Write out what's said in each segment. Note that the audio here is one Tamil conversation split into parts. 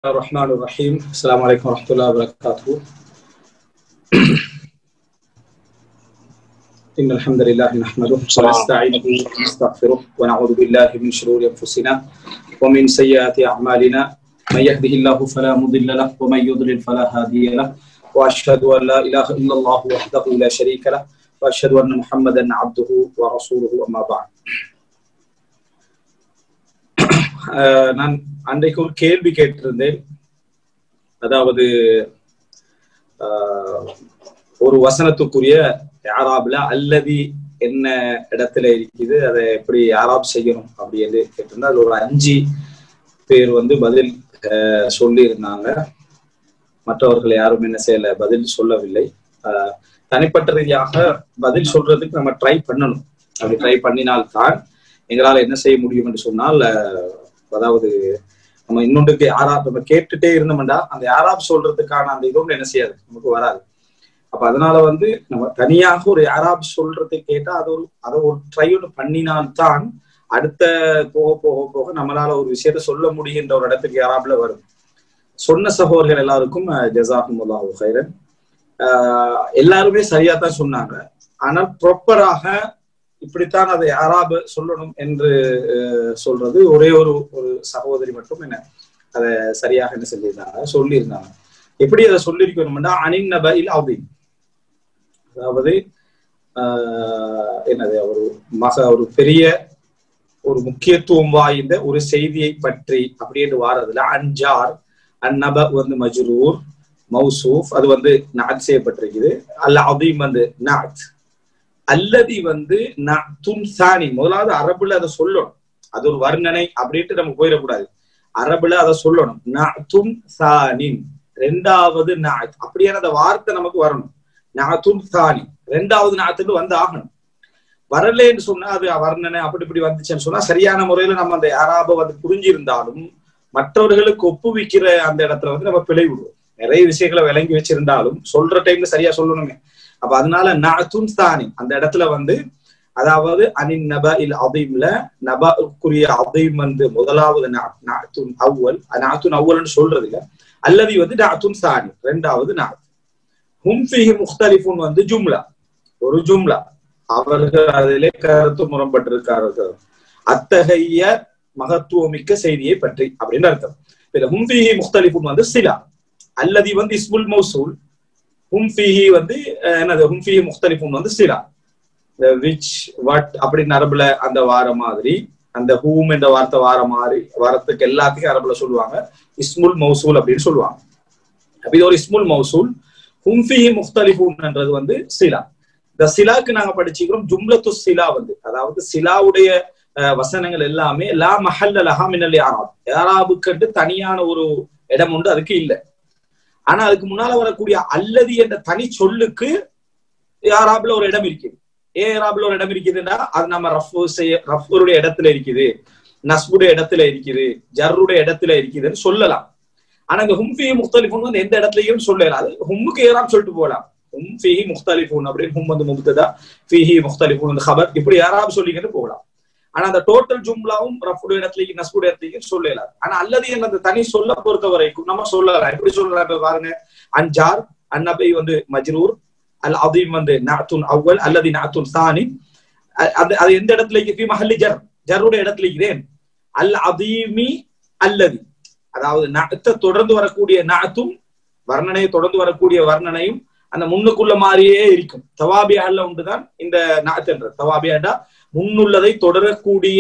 الرحمن الرحيم السلام عليكم ورحمة الله وبركاته إن الحمد لله نحمده ونستعينه ونستغفره ونعوذ بالله من شرور أنفسنا ومن سيئات أعمالنا من يهده الله فلا مضل له ومن يضلل فلا هادي له وأشهد أن لا إله إلا الله وحده لا شريك له وأشهد أن محمدا عبده ورسوله أما بعد ஆஹ் நான் அன்றைக்கு ஒரு கேள்வி கேட்டிருந்தேன் அதாவது ஆஹ் ஒரு வசனத்துக்குரிய யாராப்ல அல்லதி என்ன இடத்துல இருக்குது அதை எப்படி யாராப் செய்யணும் அப்படின்னு கேட்டிருந்தா அது ஒரு அஞ்சு பேர் வந்து பதில் ஆஹ் சொல்லி இருந்தாங்க மற்றவர்கள் யாரும் என்ன செய்யல பதில் சொல்லவில்லை ஆஹ் தனிப்பட்ட ரீதியாக பதில் சொல்றதுக்கு நம்ம ட்ரை பண்ணணும் அப்படி ட்ரை பண்ணினால்தான் எங்களால் என்ன செய்ய முடியும் என்று சொன்னால் அதாவது நம்ம இன்னொன்றுக்கு யாராப் நம்ம கேட்டுட்டே இருந்தோம்டா அந்த யாராப் சொல்றதுக்கான அந்த இதுவும் என்ன செய்யாது நமக்கு வராது அப்ப அதனால வந்து நம்ம தனியாக ஒரு யாராப் சொல்றதை கேட்டா அது ஒரு அதை ஒரு ட்ரை ஒன்று பண்ணினால்தான் அடுத்த போக போக போக நம்மளால ஒரு விஷயத்த சொல்ல முடிகின்ற ஒரு இடத்துக்கு யாராப்ல வரும் சொன்ன சகோதரர்கள் எல்லாருக்கும் ஜசாஹுல்லாஹு ஹைரன் எல்லாருமே சரியா தான் சொன்னாங்க ஆனா ப்ராப்பராக இப்படித்தான் அதை யாராப சொல்லணும் என்று சொல்றது ஒரே ஒரு ஒரு சகோதரி மட்டும் என்ன அதை சரியாக என்ன செஞ்சிருந்தாங்க சொல்லியிருந்தாங்க எப்படி அதை சொல்லியிருக்கணும்னா அனின் நப இல் அவதீன் அதாவது ஆஹ் என்னது ஒரு மக ஒரு பெரிய ஒரு முக்கியத்துவம் வாய்ந்த ஒரு செய்தியை பற்றி அப்படின்னு வாரதுல அன்ஜார் அந்நப வந்து மஜ்ரூர் மௌசூஃப் அது வந்து நாத் செய்யப்பட்டிருக்குது அல்ல அதீம் வந்து நாத் அல்லதி வந்து துன் சாணி முதலாவது அரபுல அதை சொல்லணும் அது ஒரு வர்ணனை அப்படின்ட்டு நம்ம போயிடக்கூடாது அரபுல அதை சொல்லணும் துன் சானின் ரெண்டாவது நாத் அப்படியான அந்த வார்த்தை நமக்கு வரணும் நாத்துன் சாணி ரெண்டாவது நாத்துக்கு வந்து ஆகணும் வரலன்னு சொன்னா அது வர்ணனை அப்படி இப்படி வந்துச்சுன்னு சொன்னா சரியான முறையில நம்ம அந்த யாராப வந்து புரிஞ்சிருந்தாலும் மற்றவர்களுக்கு ஒப்புவிக்கிற அந்த இடத்துல வந்து நம்ம பிழை விடுவோம் நிறைய விஷயங்களை விளங்கி வச்சிருந்தாலும் சொல்ற டைம்ல சரியா சொல்லணுமே அப்ப அதனால நாத்துன் தானி அந்த இடத்துல வந்து அதாவது அனின் நப இல் அதீம்ல நபக்குரிய அதீம் வந்து முதலாவது நாத்துன் அவ்வல் நாத்துன் அவ்வல்னு சொல்றது இல்ல அல்லது வந்து நாத்துன் சாணி ரெண்டாவது நாத் ஹும்ஃபிஹி முக்தலிஃபுன் வந்து ஜும்லா ஒரு ஜும்லா அவர்கள் அதிலே கருத்து முரண்பட்டிருக்கார்கள் அத்தகைய மகத்துவமிக்க செய்தியை பற்றி அப்படின்னு அர்த்தம் இதுல ஹும்ஃபிஹி முக்தலிஃபுன் வந்து சிலா அல்லது வந்து இஸ்முல் மௌசூல் ஹும்ஃபிஹி வந்து என்னது ஹும்ஃபிஹி முக்தலிஃபுன் வந்து சிலா விச் வாட் அப்படின்னு அரபுல அந்த வார மாதிரி அந்த ஹூம் என்ற வார்த்தை வார மாதிரி வாரத்துக்கு எல்லாத்துக்கும் அரபுல சொல்லுவாங்க இஸ்முல் மௌசூல் அப்படின்னு சொல்லுவாங்க அப்ப இது ஒரு இஸ்முல் மௌசூல் ஹும்ஃபிஹி முக்தலிஃபுன்ன்றது வந்து சிலா இந்த சிலாக்கு நாங்க படிச்சுக்கிறோம் ஜும்லத்து சிலா வந்து அதாவது சிலாவுடைய வசனங்கள் எல்லாமே லா மஹல்ல லஹா மின்னல் யாராப் யாராபுக்கு தனியான ஒரு இடம் உண்டு அதுக்கு இல்லை ஆனா அதுக்கு முன்னால வரக்கூடிய அல்லது என்ற தனி சொல்லுக்கு யாராப்ல ஒரு இடம் இருக்குது ஏ யாராப்ல ஒரு இடம் இருக்குதுன்னா அது நம்ம ரஃப் செய்ய ரஃபருடைய இடத்துல இருக்குது நஸ்புடைய இடத்துல இருக்குது ஜர்ருடைய இடத்துல இருக்குதுன்னு சொல்லலாம் ஆனா இந்த ஹும்ஃபி முக்தலிஃபுன் வந்து எந்த இடத்துலயும் சொல்லலாம் அது ஹும்முக்கு ஏறாம் சொல்லிட்டு போகலாம் ஹும் ஃபிஹி முக்தலிஃபுன் அப்படின்னு ஹும் வந்து முக்ததா ஃபிஹி முக்தலிஃபுன் ஹபர் இப்படி யாராவது சொல்லிக்கிட்டு போகலாம் ஆனா அந்த டோட்டல் ஜும்லாவும் ரஃபுடைய இடத்துலயும் நஸ்புடைய இடத்துலயும் சொல்லலாம் ஆனா அல்லது அந்த தனி சொல்ல பொறுத்த வரைக்கும் நம்ம சொல்லலாம் எப்படி சொல்லலாம் பாருங்க அன்ஜார் அன்னபை வந்து மஜ்ரூர் அல் அதீம் வந்து நாத்துன் அவ்வல் அல்லது நாத்துன் சானி அது அது எந்த இடத்துல இருக்கு மஹல்லி ஜர் ஜருடைய இடத்துல இருக்கிறேன் அல் அதீமி அல்லது அதாவது நாத்த தொடர்ந்து வரக்கூடிய நாத்தும் வர்ணனையை தொடர்ந்து வரக்கூடிய வர்ணனையும் அந்த முன்னுக்குள்ள மாதிரியே இருக்கும் தவாபியால உண்டுதான் இந்த நாத்துன்றது தவாபியாண்டா முன்னுள்ளதை தொடரக்கூடிய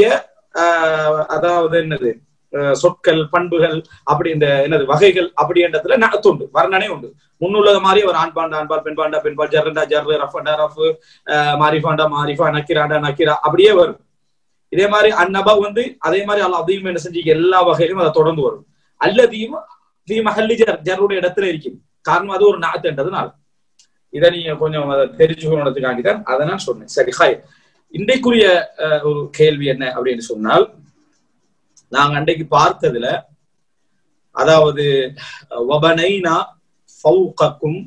அதாவது என்னது சொற்கள் பண்புகள் அப்படி இந்த என்னது வகைகள் அப்படின்றதுல நாத்து உண்டு வர்ணனை உண்டு முன்னுள்ளது மாதிரி ஒரு ஆண்பாண்டா ஆண்பால் பெண்பாண்டா பெண்பால் ஜர்ரண்டா ஜர்ரு ரஃபண்டா ரஃப் மாரிஃபாண்டா மாரிஃபா நக்கிராண்டா நக்கிரா அப்படியே வரும் இதே மாதிரி அந்நபா வந்து அதே மாதிரி அல்ல அதையும் என்ன செஞ்சு எல்லா வகையிலும் அதை தொடர்ந்து வரும் அல்லதையும் தீ மஹல்லி ஜர் ஜர்ருடைய இடத்துல இருக்கும் காரணம் அது ஒரு நாத்துன்றதுனால இதை நீங்க கொஞ்சம் தெரிஞ்சுக்கணுன்றதுக்காண்டி தான் அதை நான் சொன்னேன் சரி ஹாய் இன்றைக்குரிய ஒரு கேள்வி என்ன அப்படின்னு சொன்னால் நாங்க அன்றைக்கு பார்த்ததுல அதாவது வபனைனா ஃபௌகக்கும்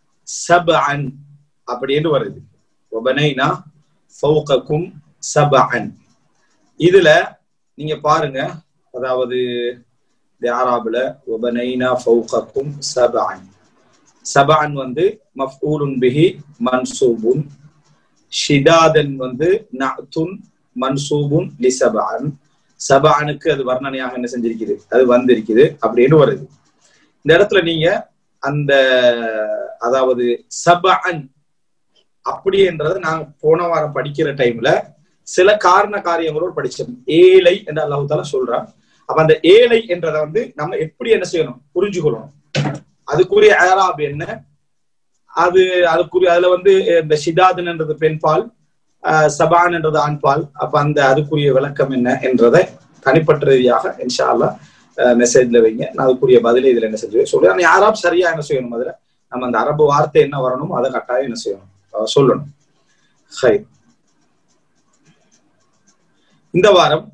சபஅன் அப்படின்னு வருது வபனைனா ஃபௌகக்கும் சபஅன் இதுல நீங்க பாருங்க அதாவது ஆராபுல ஒபனைனா ஃபௌகக்கும் சபான் சபான் வந்து மஃபூலுன் பிஹி மன்சூபுன் ஷிதாதன் வந்து நஅத்துன் மன்சூபுன் லி சபான் சபானுக்கு அது வர்ணனையாக என்ன செஞ்சிருக்குது அது வந்திருக்குது அப்படின்னு வருது இந்த இடத்துல நீங்க அந்த அதாவது சபான் அப்படின்றத நாங்க போன வாரம் படிக்கிற டைம்ல சில காரண காரியங்களோடு படிச்சோம் ஏழை என்று அல்லாஹு தாலா சொல்றான் அப்ப அந்த ஏழை என்றதை வந்து நம்ம எப்படி என்ன செய்யணும் புரிஞ்சுக்கொள்ளணும் அதுக்குரிய ஏராப் என்ன அது அதுக்குரிய அதுல வந்து இந்த ஷிதாதன்ன்றது பெண்பால் சபான் என்றது ஆண்பால் அப்ப அந்த அதுக்குரிய விளக்கம் என்ன என்றதை தனிப்பட்ட ரீதியாக இன்ஷா அல்லா மெசேஜ்ல வைங்க நான் அதுக்குரிய பதிலை இதுல என்ன செஞ்சு சொல்றேன் ஆனா யாராப் சரியா என்ன செய்யணும் அதுல நம்ம அந்த அரபு வார்த்தை என்ன வரணும் அதை கட்டாயம் என்ன செய்யணும் சொல்லணும் ஹை இந்த வாரம்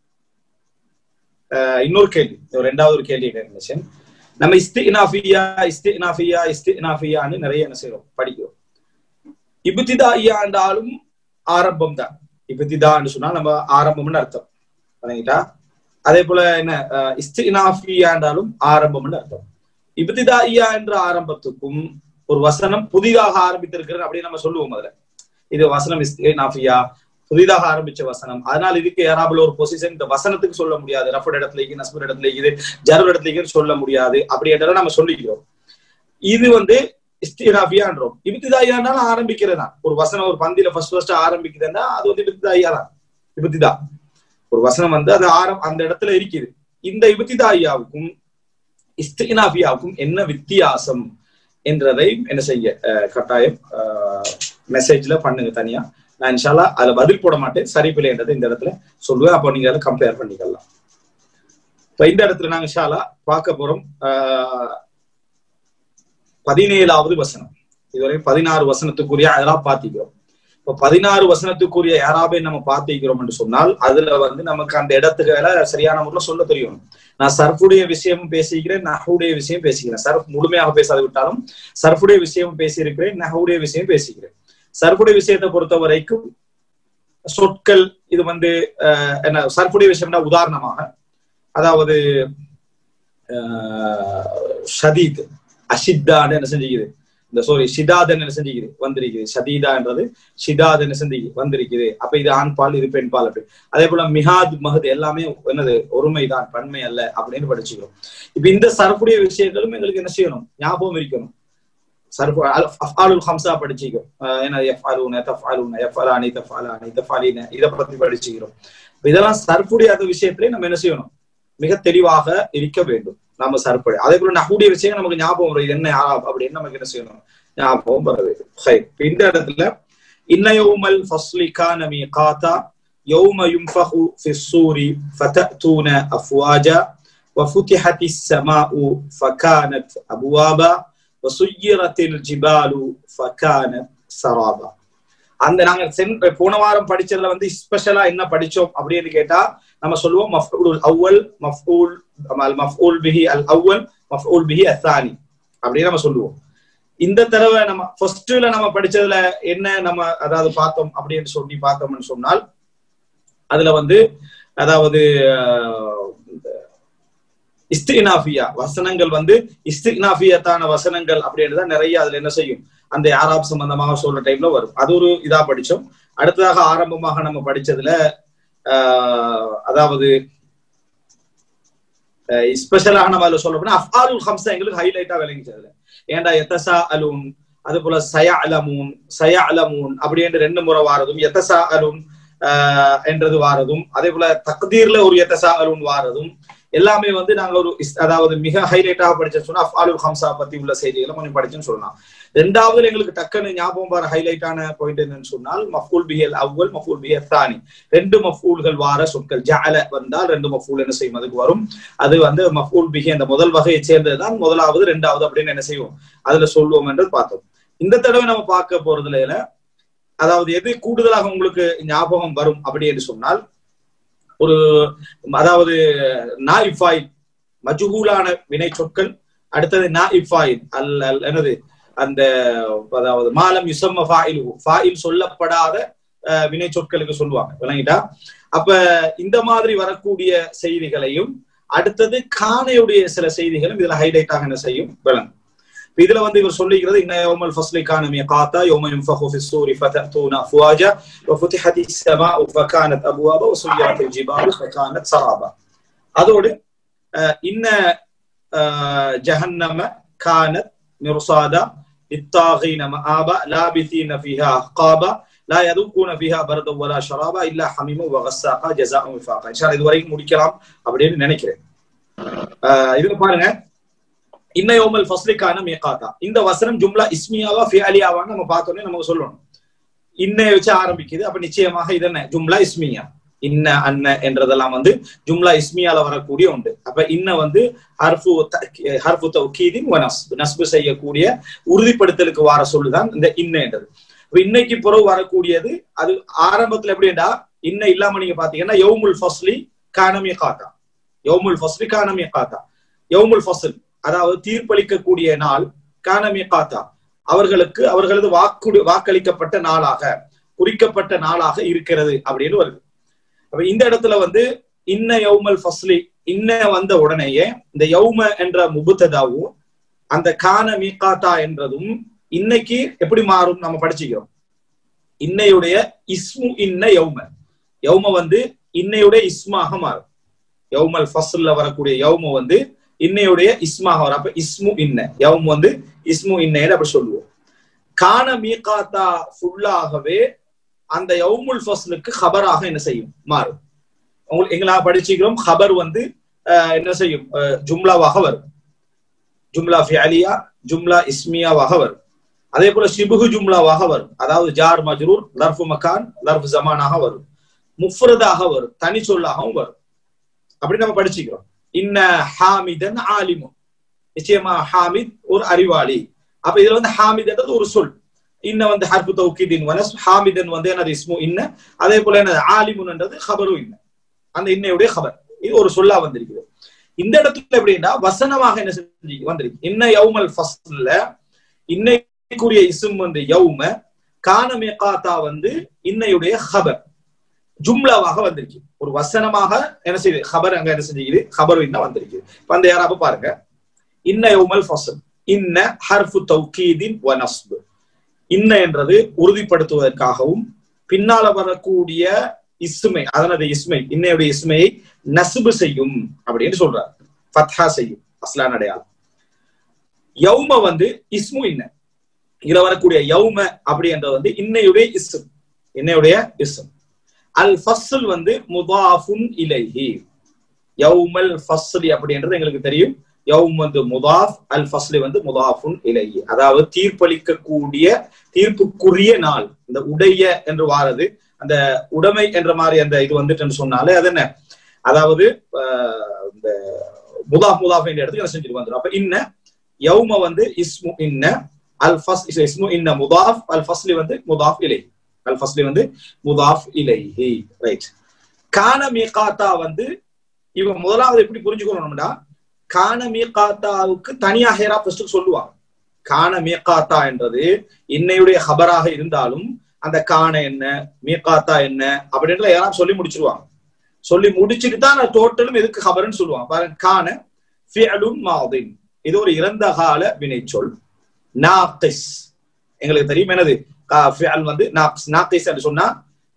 இன்னொரு கேள்வி ரெண்டாவது ஒரு கேள்வி நினைச்சேன் நம்ம இஸ்தினாஃபியா இஸ்தினாஃபியா இஸ்தினாஃபியான்னு நிறைய என்ன செய்யறோம் படிக்கிறோம் இபுத்திதா ஐயாண்டாலும் ஆரம்பம் தான் இபுத்திதான்னு சொன்னா நம்ம ஆரம்பம்னு அர்த்தம் சரிங்களா அதே போல என்ன இஸ்தினாஃபியாண்டாலும் ஆரம்பம்னு அர்த்தம் இபுத்திதா ஐயா என்ற ஆரம்பத்துக்கும் ஒரு வசனம் புதிதாக ஆரம்பித்திருக்கிறது அப்படின்னு நம்ம சொல்லுவோம் அதுல இது வசனம் இஸ்தினாஃபியா புதிதாக ஆரம்பிச்ச வசனம் அதனால இதுக்கு யாராவது ஒரு பொசிஷன் இந்த வசனத்துக்கு சொல்ல முடியாது ரஃபட் இடத்துல இருக்குது நஸ்பர் இடத்துல இருக்குது ஜருர் இடத்துல இருக்குது சொல்ல முடியாது அப்படின்றத நம்ம சொல்லிக்கிறோம் இது வந்து இஸ்திராஃபியான்றோம் இபுத்திதாயானாலும் ஆரம்பிக்கிறதா ஒரு வசனம் ஒரு பந்தியில ஃபர்ஸ்ட் ஃபர்ஸ்ட் ஆரம்பிக்குதுன்னா அது வந்து இபுத்திதாயா தான் இபுத்திதா ஒரு வசனம் வந்து அது ஆரம் அந்த இடத்துல இருக்குது இந்த இபுத்திதாயாவுக்கும் இஸ்தினாஃபியாவுக்கும் என்ன வித்தியாசம் என்றதை என்ன செய்ய கட்டாயம் மெசேஜ்ல பண்ணுங்க தனியா நான் இன்ஷால்லா அதுல பதில் போட மாட்டேன் சரி பிள்ளைன்றதை இந்த இடத்துல சொல்லுவேன் அப்போ நீங்க அதை கம்பேர் பண்ணிக்கலாம் இப்ப இந்த இடத்துல நாங்க இன்ஷாலா பார்க்க போறோம் பதினேழாவது வசனம் இதுவரை பதினாறு வசனத்துக்குரிய அதெல்லாம் பார்த்திக்கிறோம் இப்ப பதினாறு வசனத்துக்குரிய யாராவே நம்ம பார்த்திக்கிறோம் என்று சொன்னால் அதுல வந்து நமக்கு அந்த இடத்துக்கு சரியான முறையில் சொல்ல தெரியும் நான் சர்ஃபுடைய விஷயமும் பேசிக்கிறேன் நஹுடைய விஷயம் பேசிக்கிறேன் சர்ஃப் முழுமையாக பேசாது விட்டாலும் சர்ஃபுடைய விஷயமும் பேசியிருக்கிறேன் நஹுடைய விஷயம் பேசிக்கிறேன் சர்ஃபுடைய விஷயத்தை பொறுத்த வரைக்கும் சொற்கள் இது வந்து என்ன சர்ஃபுடைய விஷயம்னா உதாரணமாக அதாவது ஷதீத் அஷித்தான்னு என்ன செஞ்சுக்குது இந்த சாரி ஷிதாதன் என்ன செஞ்சுக்குது வந்திருக்குது ஷதீதான்றது ஷிதாத் என்ன செஞ்சு வந்திருக்குது அப்ப இது ஆண் பால் இது பெண் பால் அப்படி அதே போல மிஹாத் மஹத் எல்லாமே என்னது ஒருமைதான் பன்மை அல்ல அப்படின்னு படிச்சுக்கிறோம் இப்ப இந்த சரப்புடைய விஷயங்களும் எங்களுக்கு என்ன செய்யணும் ஞாபகம் இருக்கணும் சர்ஃபு அஃபாலுல் ஹம்சா படிச்சுக்கிறோம் ஏன்னா எஃபாலூன தஃபாலூன எஃபலானி தஃபாலானி தஃபாலின இதை பத்தி படிச்சுக்கிறோம் இதெல்லாம் சர்ஃபுடைய அந்த விஷயத்திலே நம்ம என்ன செய்யணும் மிக தெளிவாக இருக்க வேண்டும் நம்ம சர்ஃபுடைய அதே போல நகுடைய விஷயம் நமக்கு ஞாபகம் வரும் இது என்ன அப்படின்னு நமக்கு என்ன செய்யணும் ஞாபகம் வர வேண்டும் இந்த இடத்துல இன்னயோமல் ஃபஸ்லி கான மீகாதா يوم ينفخ في الصور فتأتون أفواجا وفتحت السماء فكانت أبوابا வசுயிரத்தில் ஜிபாலு ஃபகானத் சராபா அந்த நாங்க சென்ற போன வாரம் படிச்சதுல வந்து ஸ்பெஷலா என்ன படிச்சோம் அப்படின்னு கேட்டா நம்ம சொல்லுவோம் மஃபூல் அவ்வல் மஃபூல் அல் மஃபூல் பிஹி அல் அவ்வல் மஃபூல் பிஹி அத்தானி அப்படின்னு நம்ம சொல்லுவோம் இந்த தடவை நம்ம ஃபர்ஸ்ட்ல நம்ம படிச்சதுல என்ன நம்ம அதாவது பார்த்தோம் அப்படின்னு சொல்லி பார்த்தோம்னு சொன்னால் அதுல வந்து அதாவது இஸ்தினாஃபியா வசனங்கள் வந்து இஸ்தினாஃபியத்தான வசனங்கள் அப்படின்னு தான் நிறைய அதுல என்ன செய்யும் அந்த யாராப் சம்பந்தமாக சொல்ற டைம்ல வரும் அது ஒரு இதா படிச்சோம் அடுத்ததாக ஆரம்பமாக நம்ம படிச்சதுல அதாவது ஸ்பெஷலாக நம்ம அதுல சொல்ல போனா அஃபாலுல் ஹம்சா எங்களுக்கு ஹைலைட்டா விளங்கிச்சு அதுல ஏன்டா எத்தசா அலும் அது போல சயா அலமூன் சயா அலமூன் அப்படின்னு ரெண்டு முறை வாரதும் எத்தசா அலும் என்றது வாரதும் அதே போல தக்தீர்ல ஒரு எத்தசா அலுன் வாரதும் எல்லாமே வந்து நாங்க ஒரு அதாவது மிக ஹைலைட்டாக படிச்ச சொன்னா அஃபாலுல் ஹம்சா பத்தி உள்ள செய்திகளை கொஞ்சம் படிச்சுன்னு சொல்லலாம் ரெண்டாவது எங்களுக்கு டக்குன்னு ஞாபகம் வர ஹைலைட்டான பாயிண்ட் என்னன்னு சொன்னால் மஃபூல் பிஹல் அவ்வல் மஃபூல் பிஹ தானி ரெண்டு மஃபூல்கள் வார சொற்கள் ஜால வந்தால் ரெண்டு மஃபூல் என்ன செய்யும் அதுக்கு வரும் அது வந்து மஃபூல் பிஹி அந்த முதல் வகையை சேர்ந்ததுதான் முதலாவது ரெண்டாவது அப்படின்னு என்ன செய்வோம் அதுல சொல்லுவோம் என்று பார்த்தோம் இந்த தடவை நம்ம பார்க்க போறதுல அதாவது எது கூடுதலாக உங்களுக்கு ஞாபகம் வரும் அப்படி என்று சொன்னால் ஒரு அதாவது நா இஃபாயில் மஜுகூலான வினை சொற்கள் அடுத்தது நா இஃபாயில் அல்ல என்னது அந்த அதாவது மாலம் யுசம்ம ஃபாயில் ஃபாயில் சொல்லப்படாத வினை சொற்களுக்கு சொல்லுவாங்க விளங்கிட்டா அப்ப இந்த மாதிரி வரக்கூடிய செய்திகளையும் அடுத்தது கானையுடைய சில செய்திகளும் இதுல ஹைலைட் ஆக என்ன செய்யும் விளங்கும் இதுல வந்து இவர் சொல்லிக்கிறது இன்ன யௌமல் ஃபஸ்லி கான மீகாத்தா யௌம யுன்ஃபகு ஃபி ஸூரி ஃபதஅதூன அஃப்வாஜா வஃபுதிஹத் السماء فكانت ابوابا وسيرت الجبال فكانت سرابا அதோடு இன்ன ஜஹன்னம கானத் மிர்சாதா للطاغين مآبا لابثين فيها أحقابا لا يذوقون فيها بردا ولا شرابا إلا حميما وغساقا جزاء وفاقا إن شاء الله இதுவரைக்கும் முடிக்கலாம் அப்படின்னு நினைக்கிறேன் இதுல பாருங்க இன்ன யோமல் ஃபஸ்லிக்கான மீகாத்தா இந்த வசனம் ஜும்லா இஸ்மியாவா ஃபியாலியாவான்னு நம்ம பார்த்தோன்னே நமக்கு சொல்லணும் இன்னை வச்சு ஆரம்பிக்குது அப்ப நிச்சயமாக இது என்ன ஜும்லா இஸ்மியா இன்ன அன்ன என்றதெல்லாம் வந்து ஜும்லா இஸ்மியால வரக்கூடிய உண்டு அப்ப இன்ன வந்து ஹர்ஃபு ஹர்ஃபு தௌகீதின் நஸ்பு நஸ்பு செய்யக்கூடிய உறுதிப்படுத்தலுக்கு வார சொல்லுதான் இந்த இன்ன என்றது இப்ப இன்னைக்கு பிறகு வரக்கூடியது அது ஆரம்பத்துல எப்படின்னா இன்ன இல்லாம நீங்க பாத்தீங்கன்னா யௌமுல் ஃபஸ்லி கானமி காத்தா யௌமுல் ஃபஸ்லி கானமி காத்தா யௌமுல் ஃபஸ்ல் அதாவது தீர்ப்பளிக்கக்கூடிய நாள் கானமி காத்தா அவர்களுக்கு அவர்களது வாக்கு வாக்களிக்கப்பட்ட நாளாக குறிக்கப்பட்ட நாளாக இருக்கிறது அப்படின்னு வருது அப்ப இந்த இடத்துல வந்து இன்ன யௌமல் ஃபஸ்லி இன்ன வந்த உடனேயே இந்த யௌம என்ற முபுத்ததாவும் அந்த கான மீகாத்தா என்றதும் இன்னைக்கு எப்படி மாறும் நம்ம படிச்சுக்கிறோம் இன்னையுடைய இஸ்மு இன்ன யௌம யௌம வந்து இன்னையுடைய இஸ்மாக மாறும் யௌமல் ஃபஸ்ல்ல வரக்கூடிய யௌம வந்து இன்னையுடைய இஸ்மாக வரும் அப்ப இஸ்மு இன்ன யௌம் வந்து இஸ்மு இன்னைன்னு அப்படி சொல்லுவோம் கான மீகாத்தா ஃபுல்லாகவே அந்த யௌமுல் ஃபஸ்லுக்கு ஹபராக என்ன செய்யும் மாறும் உங்களுக்கு எங்களா படிச்சுக்கிறோம் ஹபர் வந்து என்ன செய்யும் ஜும்லாவாக வரும் ஜும்லா ஃபியாலியா ஜும்லா இஸ்மியாவாக வரும் அதே போல சிபுகு ஜும்லாவாக வரும் அதாவது ஜார் மஜ்ரூர் லர்ஃபு மக்கான் லர்ஃப் ஜமானாக வரும் முஃப்ரதாக வரும் தனி சொல்லாகவும் வரும் அப்படி நம்ம படிச்சுக்கிறோம் இன்ன ஹாமிதன் ஆலிமும் நிச்சயமா ஹாமித் ஒரு அறிவாளி அப்ப இதுல வந்து ஹாமித்ன்றது ஒரு சொல் இன்ன வந்து ஹர்பு தௌக்கிதின் வனஸ் ஹாமிதன் வந்து என்னது இஸ்மு இன்ன அதே போல என்னது ஆலிமுன்ன்றது ஹபரு இன்ன அந்த இன்னையுடைய ஹபர் இது ஒரு சொல்லா வந்திருக்குது இந்த இடத்துல எப்படின்னா வசனமாக என்ன செஞ்சு வந்திருக்கு இன்ன யௌமல் ஃபஸ்ல இன்னைக்குரிய இசும் வந்து யௌம கான மேகாத்தா வந்து இன்னையுடைய ஹபர் ஜும்லாவாக வந்திருக்கு ஒரு வசனமாக என்ன செய்யுது ஹபர் அங்க என்ன செஞ்சுக்குது ஹபர் இன்ன வந்திருக்கு இப்ப அந்த யாராவது பாருங்க இன்ன யௌமல் ஃபஸ்ல் இன்ன ஹர்ஃபு தௌகீதின் வ நஸ்பு இன்ன என்றது உறுதிப்படுத்துவதற்காகவும் பின்னால வரக்கூடிய இஸ்மை அதனது இஸ்மை இன்னையுடைய இஸ்மையை நசுபு செய்யும் அப்படின்னு சொல்றார் ஃபத்ஹா செய்யும் அஸ்லான் அடையாளம் யௌம வந்து இஸ்மு இன்ன இதுல வரக்கூடிய யௌம அப்படி என்றது வந்து இன்னையுடைய இஸ்ம் இன்னையுடைய இஸ்ம் அல் ஃபஸ்ல் வந்து முதாஃபுன் இலைஹி யௌமல் ஃபஸ்லி அப்படின்றது எங்களுக்கு தெரியும் யௌம் வந்து முதாஃப் அல் ஃபஸ்லி வந்து முதாஃபுன் இலைஹி அதாவது தீர்ப்பளிக்கக்கூடிய தீர்ப்புக்குரிய நாள் இந்த உடைய என்று வாரது அந்த உடைமை என்ற மாதிரி அந்த இது வந்துட்டுன்னு சொன்னாலே அது என்ன அதாவது இந்த முதாஃப் முதாஃப் என்ற இடத்துக்கு செஞ்சுட்டு வந்துடும் அப்ப இன்ன யௌம வந்து இஸ்மு இன்ன அல் ஃபஸ் இஸ்மு இன்ன முதாஃப் அல் ஃபஸ்லி வந்து முதாஃப் இலை அல் ஃபஸ்லி வந்து முதாஃப் இலைஹி ரைட் கான மீகாத்தா வந்து இவங்க முதலாவது எப்படி புரிஞ்சுக்கணும்னா கான மீகாத்தாவுக்கு தனியா ஹேரா ஃபர்ஸ்ட் சொல்லுவாங்க கான மீகாத்தா என்றது இன்னையுடைய ஹபராக இருந்தாலும் அந்த கான என்ன மீகாத்தா என்ன அப்படின்ற யாராவது சொல்லி முடிச்சிருவாங்க சொல்லி முடிச்சுட்டு தான் டோட்டலும் எதுக்கு ஹபர்னு சொல்லுவாங்க பாருங்க கான ஃபியலும் மாதின் இது ஒரு இறந்த கால வினைச்சொல் நாக்கிஸ் எங்களுக்கு தெரியும் என்னது ஃபியல் வந்து நாக்கிஸ் என்று சொன்னா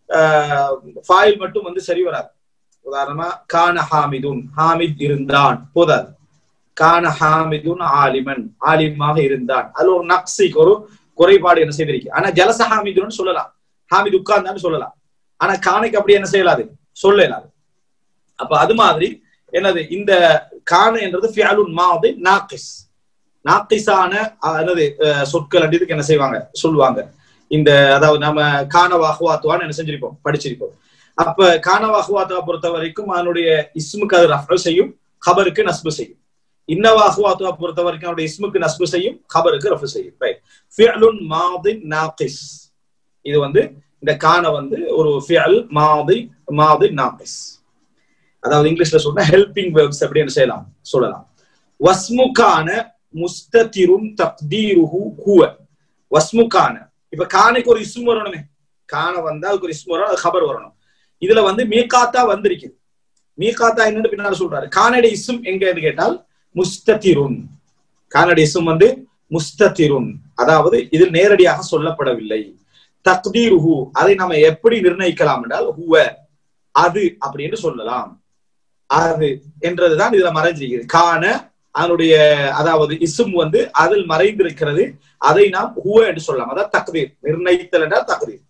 ஃபாயில் மட்டும் வந்து சரி வராது உதாரணமா கான ஹாமிதுன் ஹாமித் இருந்தான் போதாது கான ஹாமிதுன் ஆலிமன் ஆலிமாக இருந்தான் அதுல ஒரு நக்சிக் ஒரு குறைபாடு என்ன செய்திருக்கு ஆனா ஜலச ஹாமிதுன்னு சொல்லலாம் ஹாமித் உட்கார்ந்தான்னு சொல்லலாம் ஆனா கானைக்கு அப்படி என்ன செய்யலாது சொல்லலாது அப்ப அது மாதிரி என்னது இந்த கான என்றது ஃபியாலுன் மாதி நாக்கிஸ் நாக்கிஸான என்னது சொற்கள் அப்படிதுக்கு என்ன செய்வாங்க சொல்லுவாங்க இந்த அதாவது நம்ம கானவாகுவாத்துவான்னு என்ன செஞ்சிருப்போம் படிச்சிருப்போம் அப்ப கானவாகுவாத்துவா பொறுத்த வரைக்கும் அதனுடைய இஸ்முக்கு அது ரஃபல் செய்யும் ஹபருக்கு நஸ்பு செய்யும் இன்னவாகுவாத்துவா பொறுத்த வரைக்கும் அவருடைய இஸ்முக்கு நஸ்பு செய்யும் ஹபருக்கு ரஃபு செய்யும் ரைட் ஃபியலுன் மாதி நாக்கிஸ் இது வந்து இந்த கான வந்து ஒரு ஃபியல் மாதி மாதி நாக்கிஸ் அதாவது இங்கிலீஷ்ல சொன்னா ஹெல்பிங் வெர்ப்ஸ் அப்படின்னு செய்யலாம் சொல்லலாம் வஸ்முகான முஸ்ததிரும் தக்தீருஹு ஹுவ வஸ்முகான இப்ப கானைக்கு ஒரு இஸ்மு வரணுமே கான வந்தா அதுக்கு ஒரு இஸ்மு வரணும் அது ஹபர் வரணும் இதுல வந்து மீகாத்தா வந்திருக்குது மீகாத்தா என்னன்னு பின்னால சொல்றாரு கானடி இசும் எங்கன்னு கேட்டால் முஸ்ததிருன் கானடி இசும் வந்து முஸ்ததிருன் அதாவது இதில் நேரடியாக சொல்லப்படவில்லை தக்தீருஹு அதை நம்ம எப்படி நிர்ணயிக்கலாம் என்றால் ஹுவ அது அப்படின்னு சொல்லலாம் அது என்றதுதான் இதுல மறைஞ்சிருக்கிறது காண அதனுடைய அதாவது இசும் வந்து அதில் மறைந்திருக்கிறது அதை நாம் ஹுவ என்று சொல்லலாம் அதாவது தக்தீர் நிர்ணயித்தல் என்றால் தக்தீர்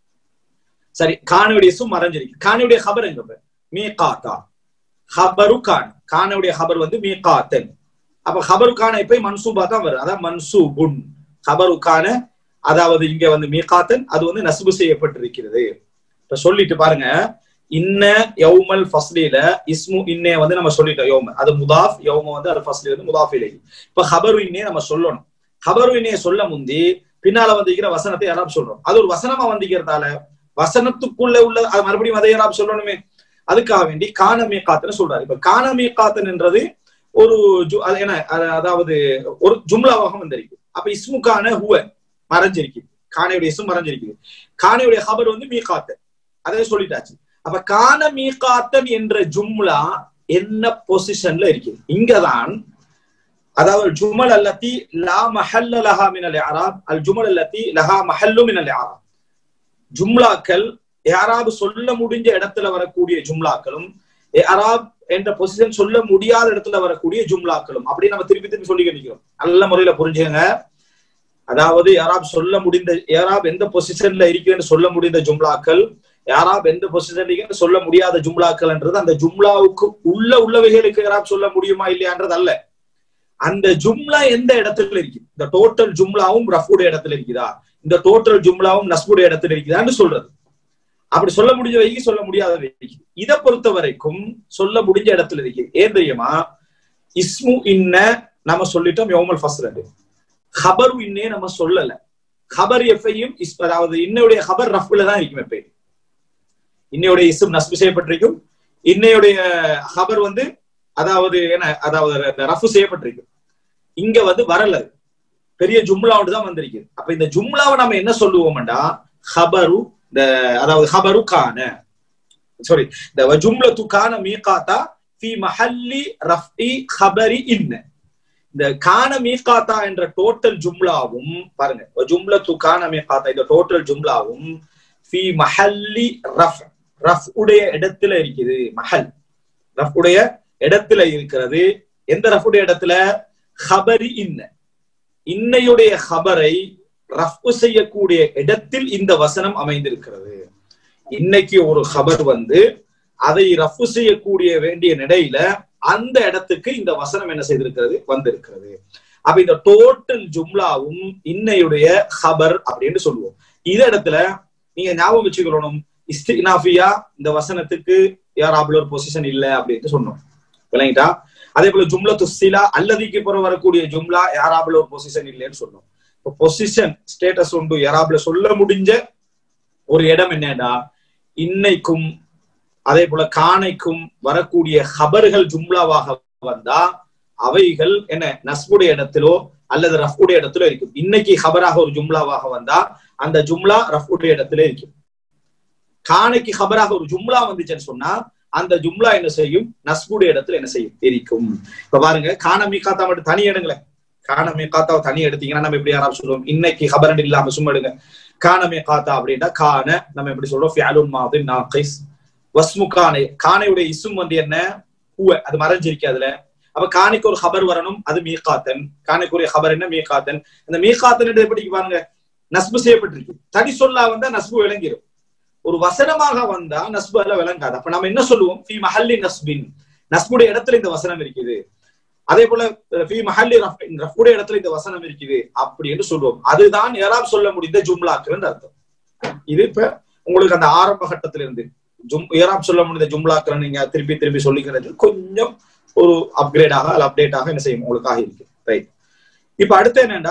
சரி கானுடைய இசும் மறைஞ்சிருக்கு கானுடைய ஹபர் எங்க மீகாத்தா ஹபரு கான் கானுடைய ஹபர் வந்து மீகாத்தன் அப்ப ஹபரு கான இப்ப மன்சூபா தான் வரும் அதான் மன்சூபுன் ஹபரு கான அதாவது இங்க வந்து மீகாத்தன் அது வந்து நசுபு செய்யப்பட்டிருக்கிறது இப்ப சொல்லிட்டு பாருங்க இன்ன யௌமல் ஃபஸ்லில இஸ்மு இன்னே வந்து நம்ம சொல்லிட்டோம் யௌம அது முதாஃப் யௌம வந்து அது ஃபஸ்லி வந்து முதாஃப் இலை இப்ப ஹபரு இன்னே நம்ம சொல்லணும் ஹபரு இன்னே சொல்ல முந்தி பின்னால வந்திருக்கிற வசனத்தை யாராவது சொல்றோம் அது ஒரு வசனமா வந்திக்கிறதால வசனத்துக்குள்ள உள்ள அது மறுபடியும் அதை யாராவது சொல்லணுமே அதுக்காக வேண்டி காணமே காத்துன்னு சொல்றாரு இப்ப காணமே காத்தன் என்றது ஒரு அது என்ன அதாவது ஒரு ஜும்லாவாக வந்திருக்கு அப்ப இஸ்முக்கான ஹுவ மறைஞ்சிருக்கு காணையுடைய இசும் மறைஞ்சிருக்குது காணையுடைய ஹபர் வந்து மீகாத்தன் அதே சொல்லிட்டாச்சு அப்ப கான மீகாத்தன் என்ற ஜும்லா என்ன பொசிஷன்ல இருக்குது இங்கதான் அதாவது ஜுமல் அல்லத்தி லா மஹல்ல லஹா மினல் அராப் அல் ஜுமல் அல்லத்தி லஹா மஹல்லு மினல் அராப் ஜும்லாக்கள் யாராவது சொல்ல முடிஞ்ச இடத்துல வரக்கூடிய ஜும்லாக்களும் அராப் என்ற பொசிஷன் சொல்ல முடியாத இடத்துல வரக்கூடிய ஜும்லாக்களும் அப்படி நம்ம திருப்பி திருப்பி சொல்லி நிற்கிறோம் நல்ல முறையில புரிஞ்சுங்க அதாவது யாராப் சொல்ல முடிந்த யாராப் எந்த பொசிஷன்ல இருக்குன்னு சொல்ல முடிந்த ஜும்லாக்கள் யாராப் எந்த பொசிஷன்ல சொல்ல முடியாத ஜும்லாக்கள்ன்றது அந்த ஜும்லாவுக்கு உள்ள உள்ளவைகளுக்கு யாராப் சொல்ல முடியுமா இல்லையான்றது அல்ல அந்த ஜும்லா எந்த இடத்துல இருக்கு இந்த டோட்டல் ஜும்லாவும் ரஃபுடைய இடத்துல இருக்குதா இந்த டோட்டல் ஜும்லாவும் நஸ்புடைய இடத்துல இருக்குதான்னு சொல்றது அப்படி சொல்ல முடிஞ்ச வரைக்கும் சொல்ல முடியாத வரைக்கும் இதை பொறுத்த வரைக்கும் சொல்ல முடிஞ்ச இடத்துல இருக்கு ஏன் தெரியுமா இஸ்மு இன்ன நம்ம சொல்லிட்டோம் யோமல் ஃபர்ஸ்ட் ரெண்டு ஹபரு இன்னே நம்ம சொல்லல ஹபர் எஃப்ஐயும் அதாவது இன்னையுடைய ஹபர் ரஃப்ல தான் இருக்கும் எப்பயும் இன்னையுடைய இஸ்ம் நஸ்பு செய்யப்பட்டிருக்கும் இன்னையுடைய ஹபர் வந்து அதாவது என்ன அதாவது ரஃபு செய்யப்பட்டிருக்கும் இங்க வந்து வரல பெரிய ஜும்லாவோடு தான் வந்திருக்குது அப்ப இந்த ஜும்லாவை நம்ம என்ன சொல்லுவோம்டா ஹபரு இந்த அதாவது ஹபரு கான சாரி இந்த ஜும்லத்து கான மீகாத்தா ஃபி மஹல்லி ரஃபி ஹபரி இன்ன இந்த கான மீகாத்தா என்ற டோட்டல் ஜும்லாவும் பாருங்க ஜும்லத்து கான மீகாத்தா இந்த டோட்டல் ஜும்லாவும் ஃபி மஹல்லி ரஃப் ரஃப் உடைய இடத்துல இருக்குது மஹல் ரஃப் உடைய இடத்துல இருக்கிறது எந்த ரஃபுடைய இடத்துல ஹபரி இன்ன இன்னையுடைய ஹபரை ரஃபு செய்யக்கூடிய இடத்தில் இந்த வசனம் அமைந்திருக்கிறது இன்னைக்கு ஒரு ஹபர் வந்து அதை ரஃபு செய்யக்கூடிய வேண்டிய நிலையில அந்த இடத்துக்கு இந்த வசனம் என்ன செய்திருக்கிறது வந்திருக்கிறது அப்ப இந்த டோட்டல் ஜும்லாவும் இன்னையுடைய ஹபர் அப்படின்னு சொல்லுவோம் இந்த இடத்துல நீங்க ஞாபகம் வச்சுக்கணும் இஸ்தினாஃபியா இந்த வசனத்துக்கு யாராபுல ஒரு பொசிஷன் இல்லை அப்படின்னு சொன்னோம் விளங்கிட்டா அதே போல ஜும்லத்து சிலா அல்லதிக்கு புறம் வரக்கூடிய ஜும்லா யாராபுல ஒரு பொசிஷன் இல்லைன்னு சொன்னோம் இப்போ பொசிஷன் ஸ்டேட்டஸ் உண்டு யாராபுல சொல்ல முடிஞ்ச ஒரு இடம் என்னடா இன்னைக்கும் அதே போல காணைக்கும் வரக்கூடிய ஹபர்கள் ஜும்லாவாக வந்தா அவைகள் என்ன நஸ்புடைய இடத்திலோ அல்லது ரஃபுடைய இடத்திலோ இருக்கும் இன்னைக்கு ஹபராக ஒரு ஜும்லாவாக வந்தா அந்த ஜும்லா ரஃபுடைய இடத்துல இருக்கும் காணைக்கு ஹபராக ஒரு ஜும்லா வந்துச்சுன்னு சொன்னா அந்த ஜும்லா என்ன செய்யும் நஸ்புடைய இடத்துல என்ன செய்யும் தெரிக்கும் இப்ப பாருங்க காணமி காத்தா மட்டும் தனி எடுங்களேன் காணமே காத்தாவை தனி எடுத்தீங்கன்னா நம்ம எப்படி யாராவது சொல்லுவோம் இன்னைக்கு ஹபரன் இல்லாம சும்மா எடுங்க காணமே காத்தா அப்படின்னா காண நம்ம எப்படி சொல்றோம் ஃபியாலுன் மாதிரி நாகைஸ் வஸ்மு கானை கானையுடைய இசும் வந்து என்ன ஹுவ அது மறைஞ்சிருக்கு அதுல அப்ப காணிக்கு ஒரு ஹபர் வரணும் அது மீகாத்தன் காணிக்குரிய ஹபர் என்ன மீகாத்தன் அந்த மீகாத்தன் எப்படி பாருங்க நஸ்பு செய்யப்பட்டிருக்கு தனி சொல்லா வந்தா நஸ்பு விளங்கிடும் ஒரு வசனமாக வந்தா நஸ்பு அல்ல விளங்காது அப்ப நம்ம என்ன சொல்லுவோம் ஃபி மஹல்லி நஸ்பின் நஸ்புடைய இடத்துல இந்த வசனம் இருக்குது அதே போல ஃபி மஹல்லி ரஃபுடைய இடத்துல இந்த வசனம் இருக்குது அப்படி என்று சொல்லுவோம் அதுதான் யாராவது சொல்ல முடிந்த ஜும்லாக்கள் அர்த்தம் இது இப்ப உங்களுக்கு அந்த ஆரம்ப கட்டத்துல இருந்து ஜும் ஏராப் சொல்ல முடிந்த ஜும்லாக்கள் நீங்க திருப்பி திருப்பி சொல்லிக்கிறது கொஞ்சம் ஒரு அப்கிரேடாக அல்ல அப்டேட்டாக என்ன செய்யும் உங்களுக்காக இருக்கு ரைட் இப்ப அடுத்து என்னன்னா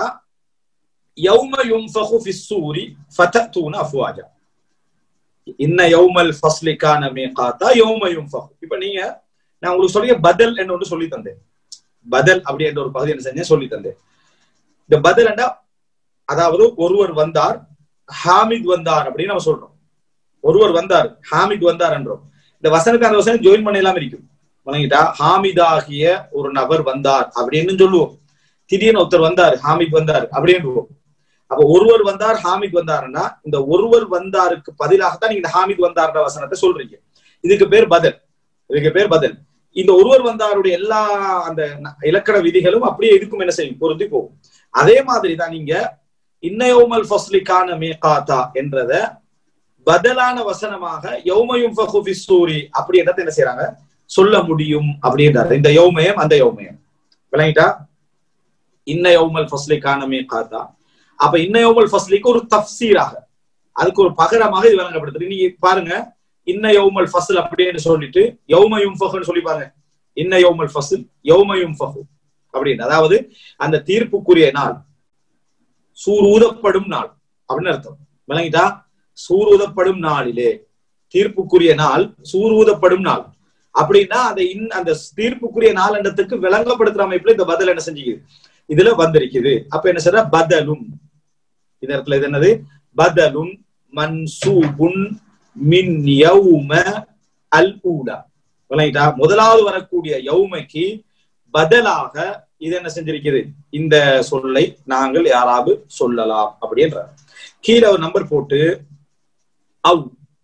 யௌம யும்ஃபஹு ஃபிஸ் சூரி ஃபதஅதூன அஃப்வாஜா இன்ன யௌமல் ஃபஸ்லிக்கான மீகாத்தா யௌம யும்ஃபஹு இப்ப நீங்க நான் உங்களுக்கு சொல்லிய பதில் என்ன ஒன்று சொல்லி தந்தேன் பதில் அப்படி என்ற ஒரு பகுதி என்ன செஞ்சேன் சொல்லி தந்தேன் இந்த பதில் அதாவது ஒருவர் வந்தார் ஹாமித் வந்தார் அப்படின்னு நம்ம சொல்றோம் ஒருவர் வந்தார் ஹாமித் வந்தார் என்றோம் இந்த இந்த வசனத்தை அந்த வசனம் ஜாயின் பண்ணலாம் இருக்கும் வழங்கிட்டா ஹாமிதாகிய ஒரு நபர் வந்தார் அப்படின்னு சொல்லுவோம் திடீர்னு ஒருத்தர் வந்தார் ஹாமித் வந்தார் அப்படின்னு அப்ப ஒருவர் வந்தார் ஹாமித் வந்தாருன்னா இந்த ஒருவர் வந்தாருக்கு பதிலாகத்தான் நீங்க இந்த ஹாமித் வந்தார்ன்ற வசனத்தை சொல்றீங்க இதுக்கு பேர் பதில் இதுக்கு பேர் பதில் இந்த ஒருவர் வந்தாருடைய எல்லா அந்த இலக்கண விதிகளும் அப்படியே இதுக்கும் என்ன செய்யும் பொருந்தி போகும் அதே மாதிரி தான் நீங்க இன்னயோமல் ஃபஸ்லிக்கான மேகாத்தா என்றத பதிலான வசனமாக யௌமயும் ஃபஹுஃபிஸ்தூரி அப்படி என்னத்தை என்ன செய்யறாங்க சொல்ல முடியும் அப்படின்றாரு இந்த யௌமயம் அந்த யௌமயம் விளங்கிட்டா இன்ன யௌமல் ஃபஸ்லிக்கான மேகாத்தா அப்ப இன்ன யௌமல் ஃபஸ்லிக்கு ஒரு தப்சீராக அதுக்கு ஒரு பகரமாக இது வழங்கப்படுது நீங்க பாருங்க இன்ன யௌமல் ஃபஸ்ல் அப்படின்னு சொல்லிட்டு யௌமயும் ஃபஹுன்னு சொல்லி பாருங்க இன்ன யௌமல் ஃபஸ்ல் யௌமயும் ஃபஹு அப்படின்னு அதாவது அந்த தீர்ப்புக்குரிய நாள் சூர் ஊதப்படும் நாள் அப்படின்னு அர்த்தம் விளங்கிட்டா சூர் ஊதப்படும் நாளிலே தீர்ப்புக்குரிய நாள் சூர் ஊதப்படும் நாள் அப்படின்னா அந்த இன் அந்த தீர்ப்புக்குரிய நாள் இடத்துக்கு விளங்கப்படுத்துற அமைப்புல இந்த பதில் என்ன செஞ்சுக்குது இதுல வந்திருக்குது அப்ப என்ன சொல்ற பதலும் இந்த இடத்துல இது என்னது பதலும் மன்சூபுன் மின் யௌம அல் ஊலா விளங்கிட்டா முதலாவது வரக்கூடிய யௌமைக்கு பதிலாக இது என்ன செஞ்சிருக்குது இந்த சொல்லை நாங்கள் யாராவது சொல்லலாம் அப்படின்ற கீழே ஒரு நம்பர் போட்டு அவ்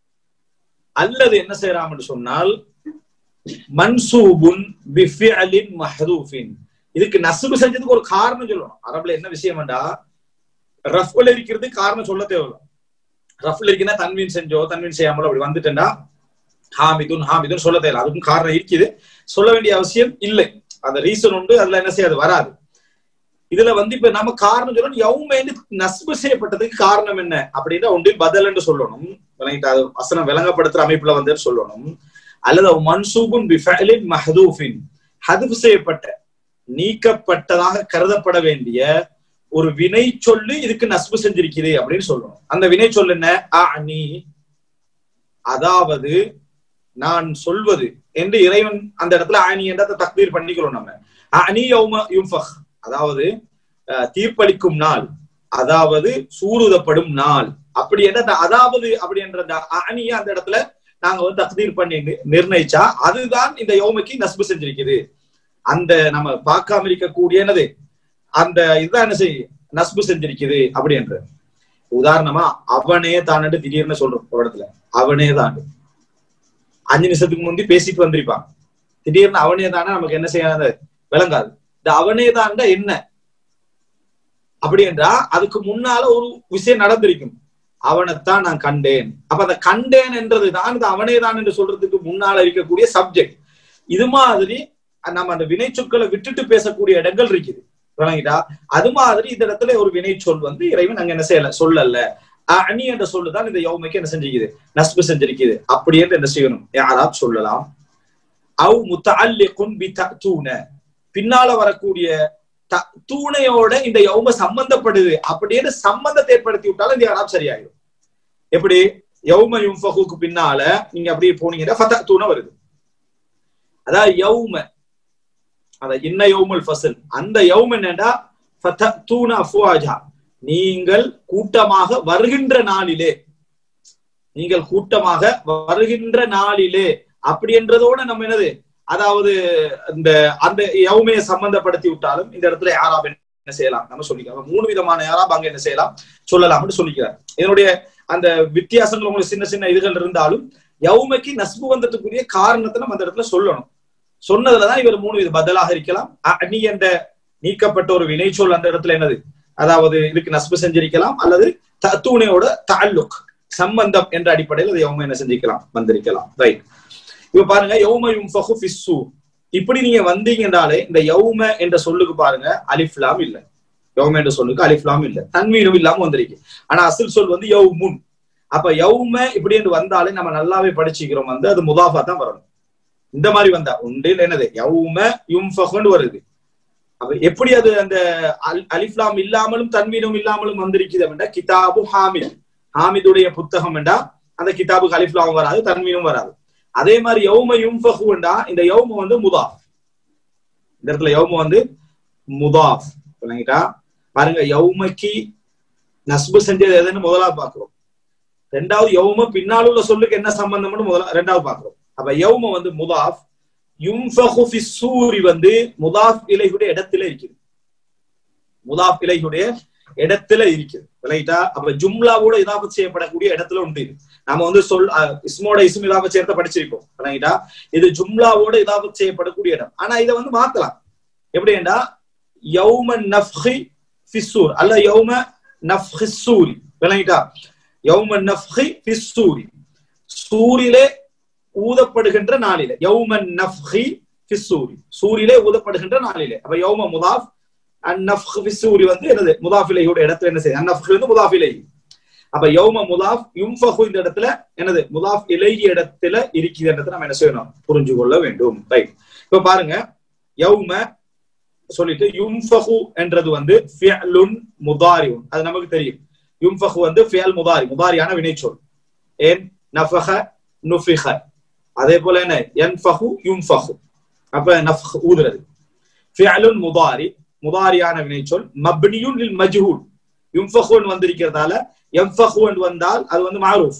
அல்லது என்ன செய்யலாம் சொன்னால் மன்சூபுன் பிஃபிஅலின் மஹரூஃபின் இதுக்கு நசுபு செஞ்சதுக்கு ஒரு காரணம் சொல்லணும் அரபுல என்ன விஷயம்டா ரஃப்ல இருக்கிறது காரணம் சொல்ல தேவையில்ல ரஃப்ல இருக்குன்னா தன்வீன் செஞ்சோ தன்வீன் செய்யாமலோ அப்படி வந்துட்டேன்டா ஹாமிதுன் ஹாமிதுன் சொல்ல தேவையில்ல அதுக்கும் காரணம் இருக்குது சொல்ல வேண்டிய அவசியம் இல்லை அந்த ரீசன் உண்டு அதுல என்ன செய்யாது வராது இதுல வந்து இப்ப நம்ம காரணம் சொல்லணும் யவுமேந்து நஸ்பு செய்யப்பட்டதுக்கு காரணம் என்ன அப்படின்னா ஒன்றில் பதில் என்று சொல்லணும் அது வசனம் விளங்கப்படுத்துற அமைப்புல வந்து சொல்லணும் அல்லது மன்சூபுன் பிஃபலின் மஹதூஃபின் ஹதுஃப் செய்யப்பட்ட நீக்கப்பட்டதாக கருதப்பட வேண்டிய ஒரு வினை சொல்லு இதுக்கு நஸ்பு செஞ்சிருக்குது அப்படின்னு சொல்லணும் அந்த வினை சொல் என்ன அணி அதாவது நான் சொல்வது என்று இறைவன் அந்த இடத்துல அணி என்ற தக்தீர் பண்ணிக்கிறோம் நம்ம அணி யும்ஃபஹ் அதாவது தீர்ப்பளிக்கும் நாள் அதாவது சூருதப்படும் நாள் அப்படி என்ற அதாவது அப்படி என்ற அணிய அந்த இடத்துல நாங்க வந்து தக்தீர் பண்ணி நிர்ணயிச்சா அதுதான் இந்த யோமைக்கு நஸ்பு செஞ்சிருக்குது அந்த நம்ம பார்க்காம இருக்கக்கூடிய என்னது அந்த இதுதான் என்ன செய்ய நஸ்பு செஞ்சிருக்குது அப்படி என்ற உதாரணமா அவனே தானு திடீர்னு சொல்றோம் ஒரு இடத்துல அவனே தான் அஞ்சு நிமிஷத்துக்கு முந்தி பேசிட்டு வந்திருப்பான் திடீர்னு அவனே தானே நமக்கு என்ன செய்யாத விளங்காது இந்த அவனே தான் என்ன அப்படி என்றா அதுக்கு முன்னால ஒரு விஷயம் நடந்திருக்கும் அவனைத்தான் நான் கண்டேன் அப்ப அந்த கண்டேன் என்றதுதான் இந்த அவனே தான் என்று சொல்றதுக்கு முன்னால இருக்கக்கூடிய சப்ஜெக்ட் இது மாதிரி நம்ம அந்த வினை சொற்களை விட்டுட்டு பேசக்கூடிய இடங்கள் இருக்குது விளங்கிட்டா அது மாதிரி இந்த இடத்துல ஒரு வினை சொல் வந்து இறைவன் அங்க என்ன செய்யல சொல்லல அணி என்ற சொல்லுதான் இந்த யௌமைக்கு என்ன செஞ்சிருக்குது நஸ்பு செஞ்சிருக்குது அப்படி என்று என்ன செய்யணும் யாராவது சொல்லலாம் அவ் முத்தல்லிகுன் பி தூண பின்னால வரக்கூடிய தூணையோட இந்த யௌம சம்பந்தப்படுது அப்படின்னு சம்பந்தத்தை ஏற்படுத்தி விட்டாலும் இந்த யாராவது சரியாயிடும் எப்படி யௌம யும்ஃபகுக்கு பின்னால நீங்க அப்படியே போனீங்கன்னா ஃபத தூண வருது அதாவது யௌம அத இன்ன யௌமுல் ஃபசல் அந்த யௌம் என்னடா ஃபத தூண அஃப்வாஜா நீங்கள் கூட்டமாக வருகின்ற நாளிலே நீங்கள் கூட்டமாக வருகின்ற நாளிலே அப்படி என்றதோட நம்ம என்னது அதாவது இந்த அந்த யவுமையை சம்பந்தப்படுத்தி விட்டாலும் இந்த இடத்துல யாராப் என்ன செய்யலாம் நம்ம சொல்லிக்கலாம் மூணு விதமான யாராப் அங்க என்ன செய்யலாம் சொல்லலாம்னு சொல்லிக்கிறார் இதனுடைய அந்த வித்தியாசங்கள் உங்களுக்கு சின்ன சின்ன இதுகள் இருந்தாலும் யவுமைக்கு நஸ்பு வந்ததுக்குரிய காரணத்தை நம்ம அந்த இடத்துல சொல்லணும் சொன்னதுலதான் இவர் மூணு வித பதிலாக இருக்கலாம் அணி என்ற நீக்கப்பட்ட ஒரு வினை சொல் அந்த இடத்துல என்னது அதாவது இதுக்கு நஸ்பு செஞ்சிருக்கலாம் அல்லது தூணையோட தாலுக் சம்பந்தம் என்ற அடிப்படையில் அது யவுமை என்ன செஞ்சிக்கலாம் வந்திருக்கலாம் ரைட் இப்ப பாருங்க யௌமயும் ஃபிஸ்ஸு இப்படி நீங்க வந்தீங்கன்றாலே இந்த யௌம என்ற சொல்லுக்கு பாருங்க அலிஃப்லாம் இல்ல யௌம என்ற சொல்லுக்கு அலிஃப்லாம் இல்ல தன்மீனும் இல்லாம வந்திருக்கு ஆனா அசில் சொல் வந்து யௌமுன் அப்ப யௌம இப்படி என்று வந்தாலே நம்ம நல்லாவே படிச்சுக்கிறோம் வந்து அது முதாஃபா தான் வரணும் இந்த மாதிரி வந்தா உண்டு என்னது யௌம யும்ஃபஹ்னு வருது அப்ப எப்படி அது அந்த அலிஃப்லாம் இல்லாமலும் தன்மீனும் இல்லாமலும் வந்திருக்குது அப்படின்னா கிதாபு ஹாமித் ஹாமிதுடைய புத்தகம் என்றா அந்த கிதாபுக்கு அலிஃப்லாம் வராது தன்மீனும் வராது அதே மாதிரி யௌம யும்ஃபஹுண்டா இந்த யௌம வந்து முதாஃப் இந்த இடத்துல யௌம வந்து முதாஃப் இல்லைங்கட்டா பாருங்க யௌமக்கு நஸ்பு செஞ்சது எதுன்னு முதலாவது பாக்குறோம் ரெண்டாவது யௌம பின்னால் உள்ள சொல்லுக்கு என்ன சம்பந்தம்னு முதல்ல ரெண்டாவது பாக்குறோம் அப்ப யௌம வந்து முதாஃப் யும்ஃபஹு ஃபி சூரி வந்து முதாஃப் இலையுடைய இடத்துல இருக்குது முதாஃப் இலையுடைய இடத்துல இருக்குது ரைட்டா அப்ப ஜும்லாவோட இதாபத் செய்யப்படக்கூடிய இடத்துல உண்டு இது நம்ம வந்து சொல் அஹ், இஸ்மோட இஸ்ம் இதாபத் சேர்த்த படிச்சிருக்கோம் ரைட்டா இது ஜும்லாவோட இதாபத் செய்யப்படக்கூடிய இடம் ஆனா இதை வந்து மாத்தலாம் எப்படின்னா யௌம நஃப்ஹி ஃபிஸ்ஸூர் அல்ல யௌம நஃப்ஹி சூரி விளங்கிட்டா யௌம நஃப்ஹி ஃபிஸ்ஸூரி சூரிலே ஊதப்படுகின்ற நாளிலே யௌம நஃப்ஹி ஃபிஸ்ஸூரி சூரிலே ஊதப்படுகின்ற நாளிலே அப்ப யௌம முதாஃப் அந்நஃப்ஹ் ஃபிஸ்ஸூரி வந்து என்னது முதாஃபிலையோட இடத்துல என்ன செய்யுது அந்நஃப்ஹ் வந்து முதாஃபிலை அப்ப யௌம முதாஃப் யும்ஃபஹு இந்த இடத்துல என்னது முதாஃப் இலைகி இடத்துல இருக்குது இடத்துல நம்ம என்ன செய்யணும் புரிஞ்சு கொள்ள வேண்டும் ரைட் இப்ப பாருங்க யௌம சொல்லிட்டு யும்ஃபஹு என்றது வந்து ஃபியலுன் முதாரிஉன் அது நமக்கு தெரியும் யும்ஃபஹு வந்து ஃபியல் முதாரி முதாரியான வினைச்சொல் ஏன் நஃபஹ நுஃபிஹ அதே போல என்ன யன்ஃபஹு யும்ஃபஹு அப்ப நஃப்ஹ் ஊதுறது ஃபியலுன் முதாரி முதாரியான வினைச்சொல் மப்னியுன் லில் மஜ்ஹூல் யும்ஃபஹுன் வந்திருக்கிறதால யம்ஃபஹுன் வந்தால் அது வந்து மாரூஃப்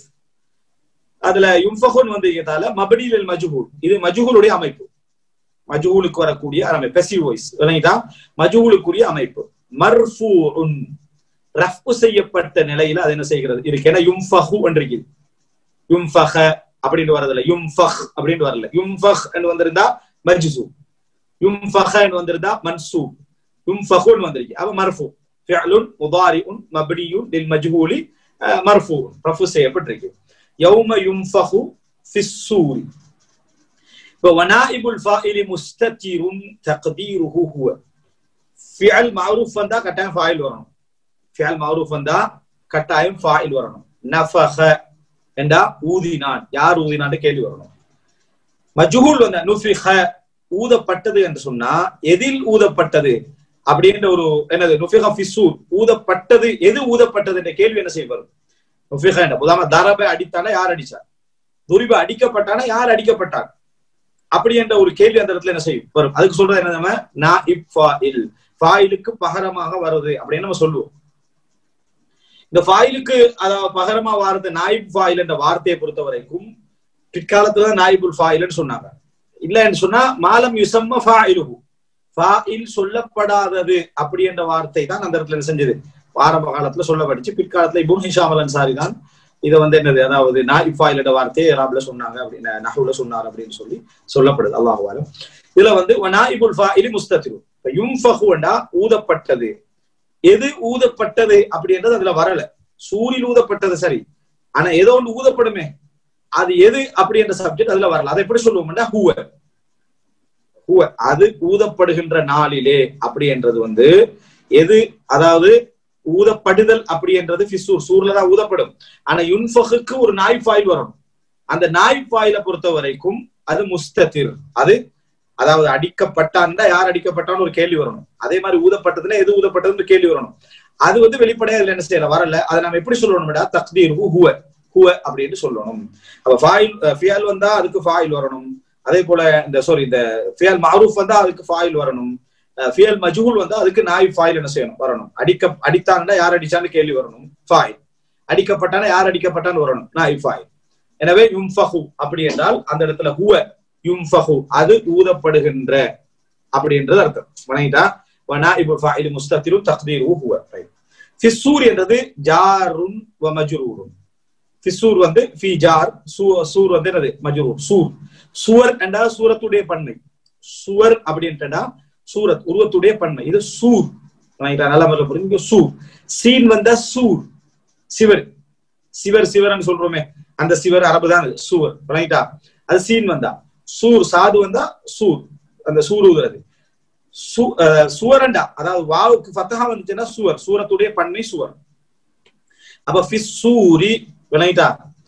அதுல யும்ஃபஹுன் வந்திருக்கிறதால மப்னி லில் மஜ்ஹூல் இது மஜ்ஹூலுடைய அமைப்பு மஜூலுக்கு வரக்கூடிய அமைப்பு பெசிவ் வாய்ஸ் விளங்கிட்டா மஜூலுக்குரிய அமைப்பு மர்ஃபூஉன் ரஃபு செய்யப்பட்ட நிலையில அது என்ன செய்கிறது இருக்கு ஏன்னா யும்ஃபஹு என்றிருக்குது யும்ஃபஹ அப்படின்னு வரதில்ல யும்ஃபஹ் அப்படின்னு வரல யும்ஃபஹ் என்று வந்திருந்தா மஜ்சூ யும்ஃபஹ என்று வந்திருந்தா மன்சூப் யும்ஃபஹுன்னு வந்திருக்கு அப்ப மர்ஃபூ ஃபிஅலுன் முதாரிஉன் மப்னியுன் லில் மஜ்ஹூலி மர்ஃபூ ரஃபு செய்யப்பட்டிருக்கு யௌம யும்ஃபஹு ஃபிஸ்ஸூரி இப்போ வனாயிபுல் ஃபாயிலி முஸ்தத்திரும் தக்தீருஹு ஹுவ ஃபியல் மஅரூஃப் வந்தா கட்டாயம் ஃபாயில் வரணும் ஃபியல் மஅரூஃப் வந்தா கட்டாயம் ஃபாயில் வரணும் நஃபஹ என்றா ஊதினான் யார் ஊதினான்னு கேள்வி வரணும் மஜ்ஹூல் வந்த நுஃபிஹ ஊதப்பட்டது என்று சொன்னா எதில் ஊதப்பட்டது அப்படின்ற ஒரு என்னது நுஃபிஹ ஃபிசூர் ஊதப்பட்டது எது ஊதப்பட்டது என்ற கேள்வி என்ன செய்ய வரும் நுஃபிஹ என்ற உதாரண தரப அடித்தானா யார் அடிச்சார் துரிப அடிக்கப்பட்டானா யார் அடிக்கப்பட்டார் அப்படி என்ற ஒரு கேள்வி அந்த இடத்துல என்ன செய்யும் வரும் அதுக்கு சொல்றது என்ன நம்ம நா இப் ஃபாயில் ஃபாயிலுக்கு பகரமாக வருது அப்படின்னு நம்ம சொல்லுவோம் இந்த ஃபாயிலுக்கு அதாவது பகரமா வாரது நாயிப் ஃபாயில் என்ற வார்த்தையை பொறுத்த வரைக்கும் பிற்காலத்துல நாயிபுல் ஃபாயில்னு சொன்னாங்க இல்லைன்னு சொன்னா மாலம் யுசம்ம ஃபாயிலுஹு ஃபாயில் சொல்லப்படாதது அப்படி என்ற வார்த்தை தான் அந்த இடத்துல என்ன செஞ்சது ஆரம்ப காலத்துல சொல்லப்பட்டுச்சு பிற்காலத்துல இபுன் ஹிஷாம் அல் அன்சாரி தான் இதை வந்து என்னது அதாவது நாயிப் ஃபாயில் என்ற வார்த்தையை ராப்ல சொன்னாங்க அப்படின்னு நஹுல சொன்னார் அப்படின்னு சொல்லி சொல்லப்படுது அல்லாஹுவாலும் இதுல வந்து நாயிபுல் ஃபாயிலி முஸ்தத்திரு யும்ஃபஹுண்டா ஊதப்பட்டது எது ஊதப்பட்டது அப்படின்றது அதுல வரல சூரியன் ஊதப்பட்டது சரி ஆனா ஏதோ ஒன்று ஊதப்படுமே அது எது அப்படி என்ற சப்ஜெக்ட் அதுல வரல அதை எப்படி சொல்லுவோம்னா ஹூவ ஹூவ அது ஊதப்படுகின்ற நாளிலே அப்படி என்றது வந்து எது அதாவது ஊதப்படுதல் அப்படி என்றது ஃபிசூர் சூர்ல தான் ஊதப்படும் ஆனா யுன்ஃபஹுக்கு ஒரு நாய் ஃபாயில் வரணும் அந்த நாய் ஃபாயில பொறுத்த வரைக்கும் அது முஸ்தத்திர் அது அதாவது அடிக்கப்பட்டான்டா யார் அடிக்கப்பட்டான்னு ஒரு கேள்வி வரணும் அதே மாதிரி ஊதப்பட்டதுல எது ஊதப்பட்டதுன்னு கேள்வி வரணும் அது வந்து வெளிப்படையா இதுல என்ன செய்யல வரல அதை நம்ம எப்படி சொல்லணும்டா தக்தீர் ஹுவ ஹுவ அப்படின்னு சொல்லணும் அப்ப ஃபாயில் ஃபியால் வந்தா அதுக்கு ஃபாயில் வரணும் அதே போல இந்த சாரி இந்த ஃபியால் மாரூஃப் வந்தா அதுக்கு ஃபாயில் வரணும் ஃபியல் மஜூல் வந்தா அதுக்கு நாய் ஃபாயில் என்ன செய்யணும் வரணும் அடிக்க அடித்தான்னா யார் அடிச்சான்னு கேள்வி வரணும் ஃபாயில் அடிக்கப்பட்டானா யார் அடிக்கப்பட்டான்னு வரணும் நாய் ஃபாயில் எனவே யும்ஃபஹு அப்படி என்றால் அந்த இடத்துல ஹுவ யும்ஃபஹு அது ஊதப்படுகின்ற அப்படின்றது அர்த்தம் வணங்கிட்டா வனா இப்போ ஃபாயில் முஸ்தத்திரு தக்தீரு ஹுவ ஃபிஸ்ஸூர் என்றது ஜாருன் வ மஜ்ரூரும் ஃபிஸ்ஸூர் வந்து ஃபி ஜார் சூர் வந்து என்னது மஜ்ரூர் சூர் சுவர் என்றா சூரத்துடைய பன்மை சுவர் அப்படின்ட்டா சூரத் உருவத்துடைய பன்மை இது சூர் நல்லா முதல்ல புரிஞ்சு சூர் சீன் வந்தா சூர் சிவர் சிவர் சிவர்னு சொல்றோமே அந்த சிவர் அரபு தான் சூவர் ரைட்டா அது சீன் வந்தா சூர் சாது வந்தா சூர் அந்த சூர் ஊதுறது சுவரண்டா அதாவது வாவுக்கு ஃபத்தஹா வந்துச்சுன்னா சுவர் சூரத்துடைய பன்மை சுவர் அப்ப ஃபிஸ்ஸூரி விளையிட்டா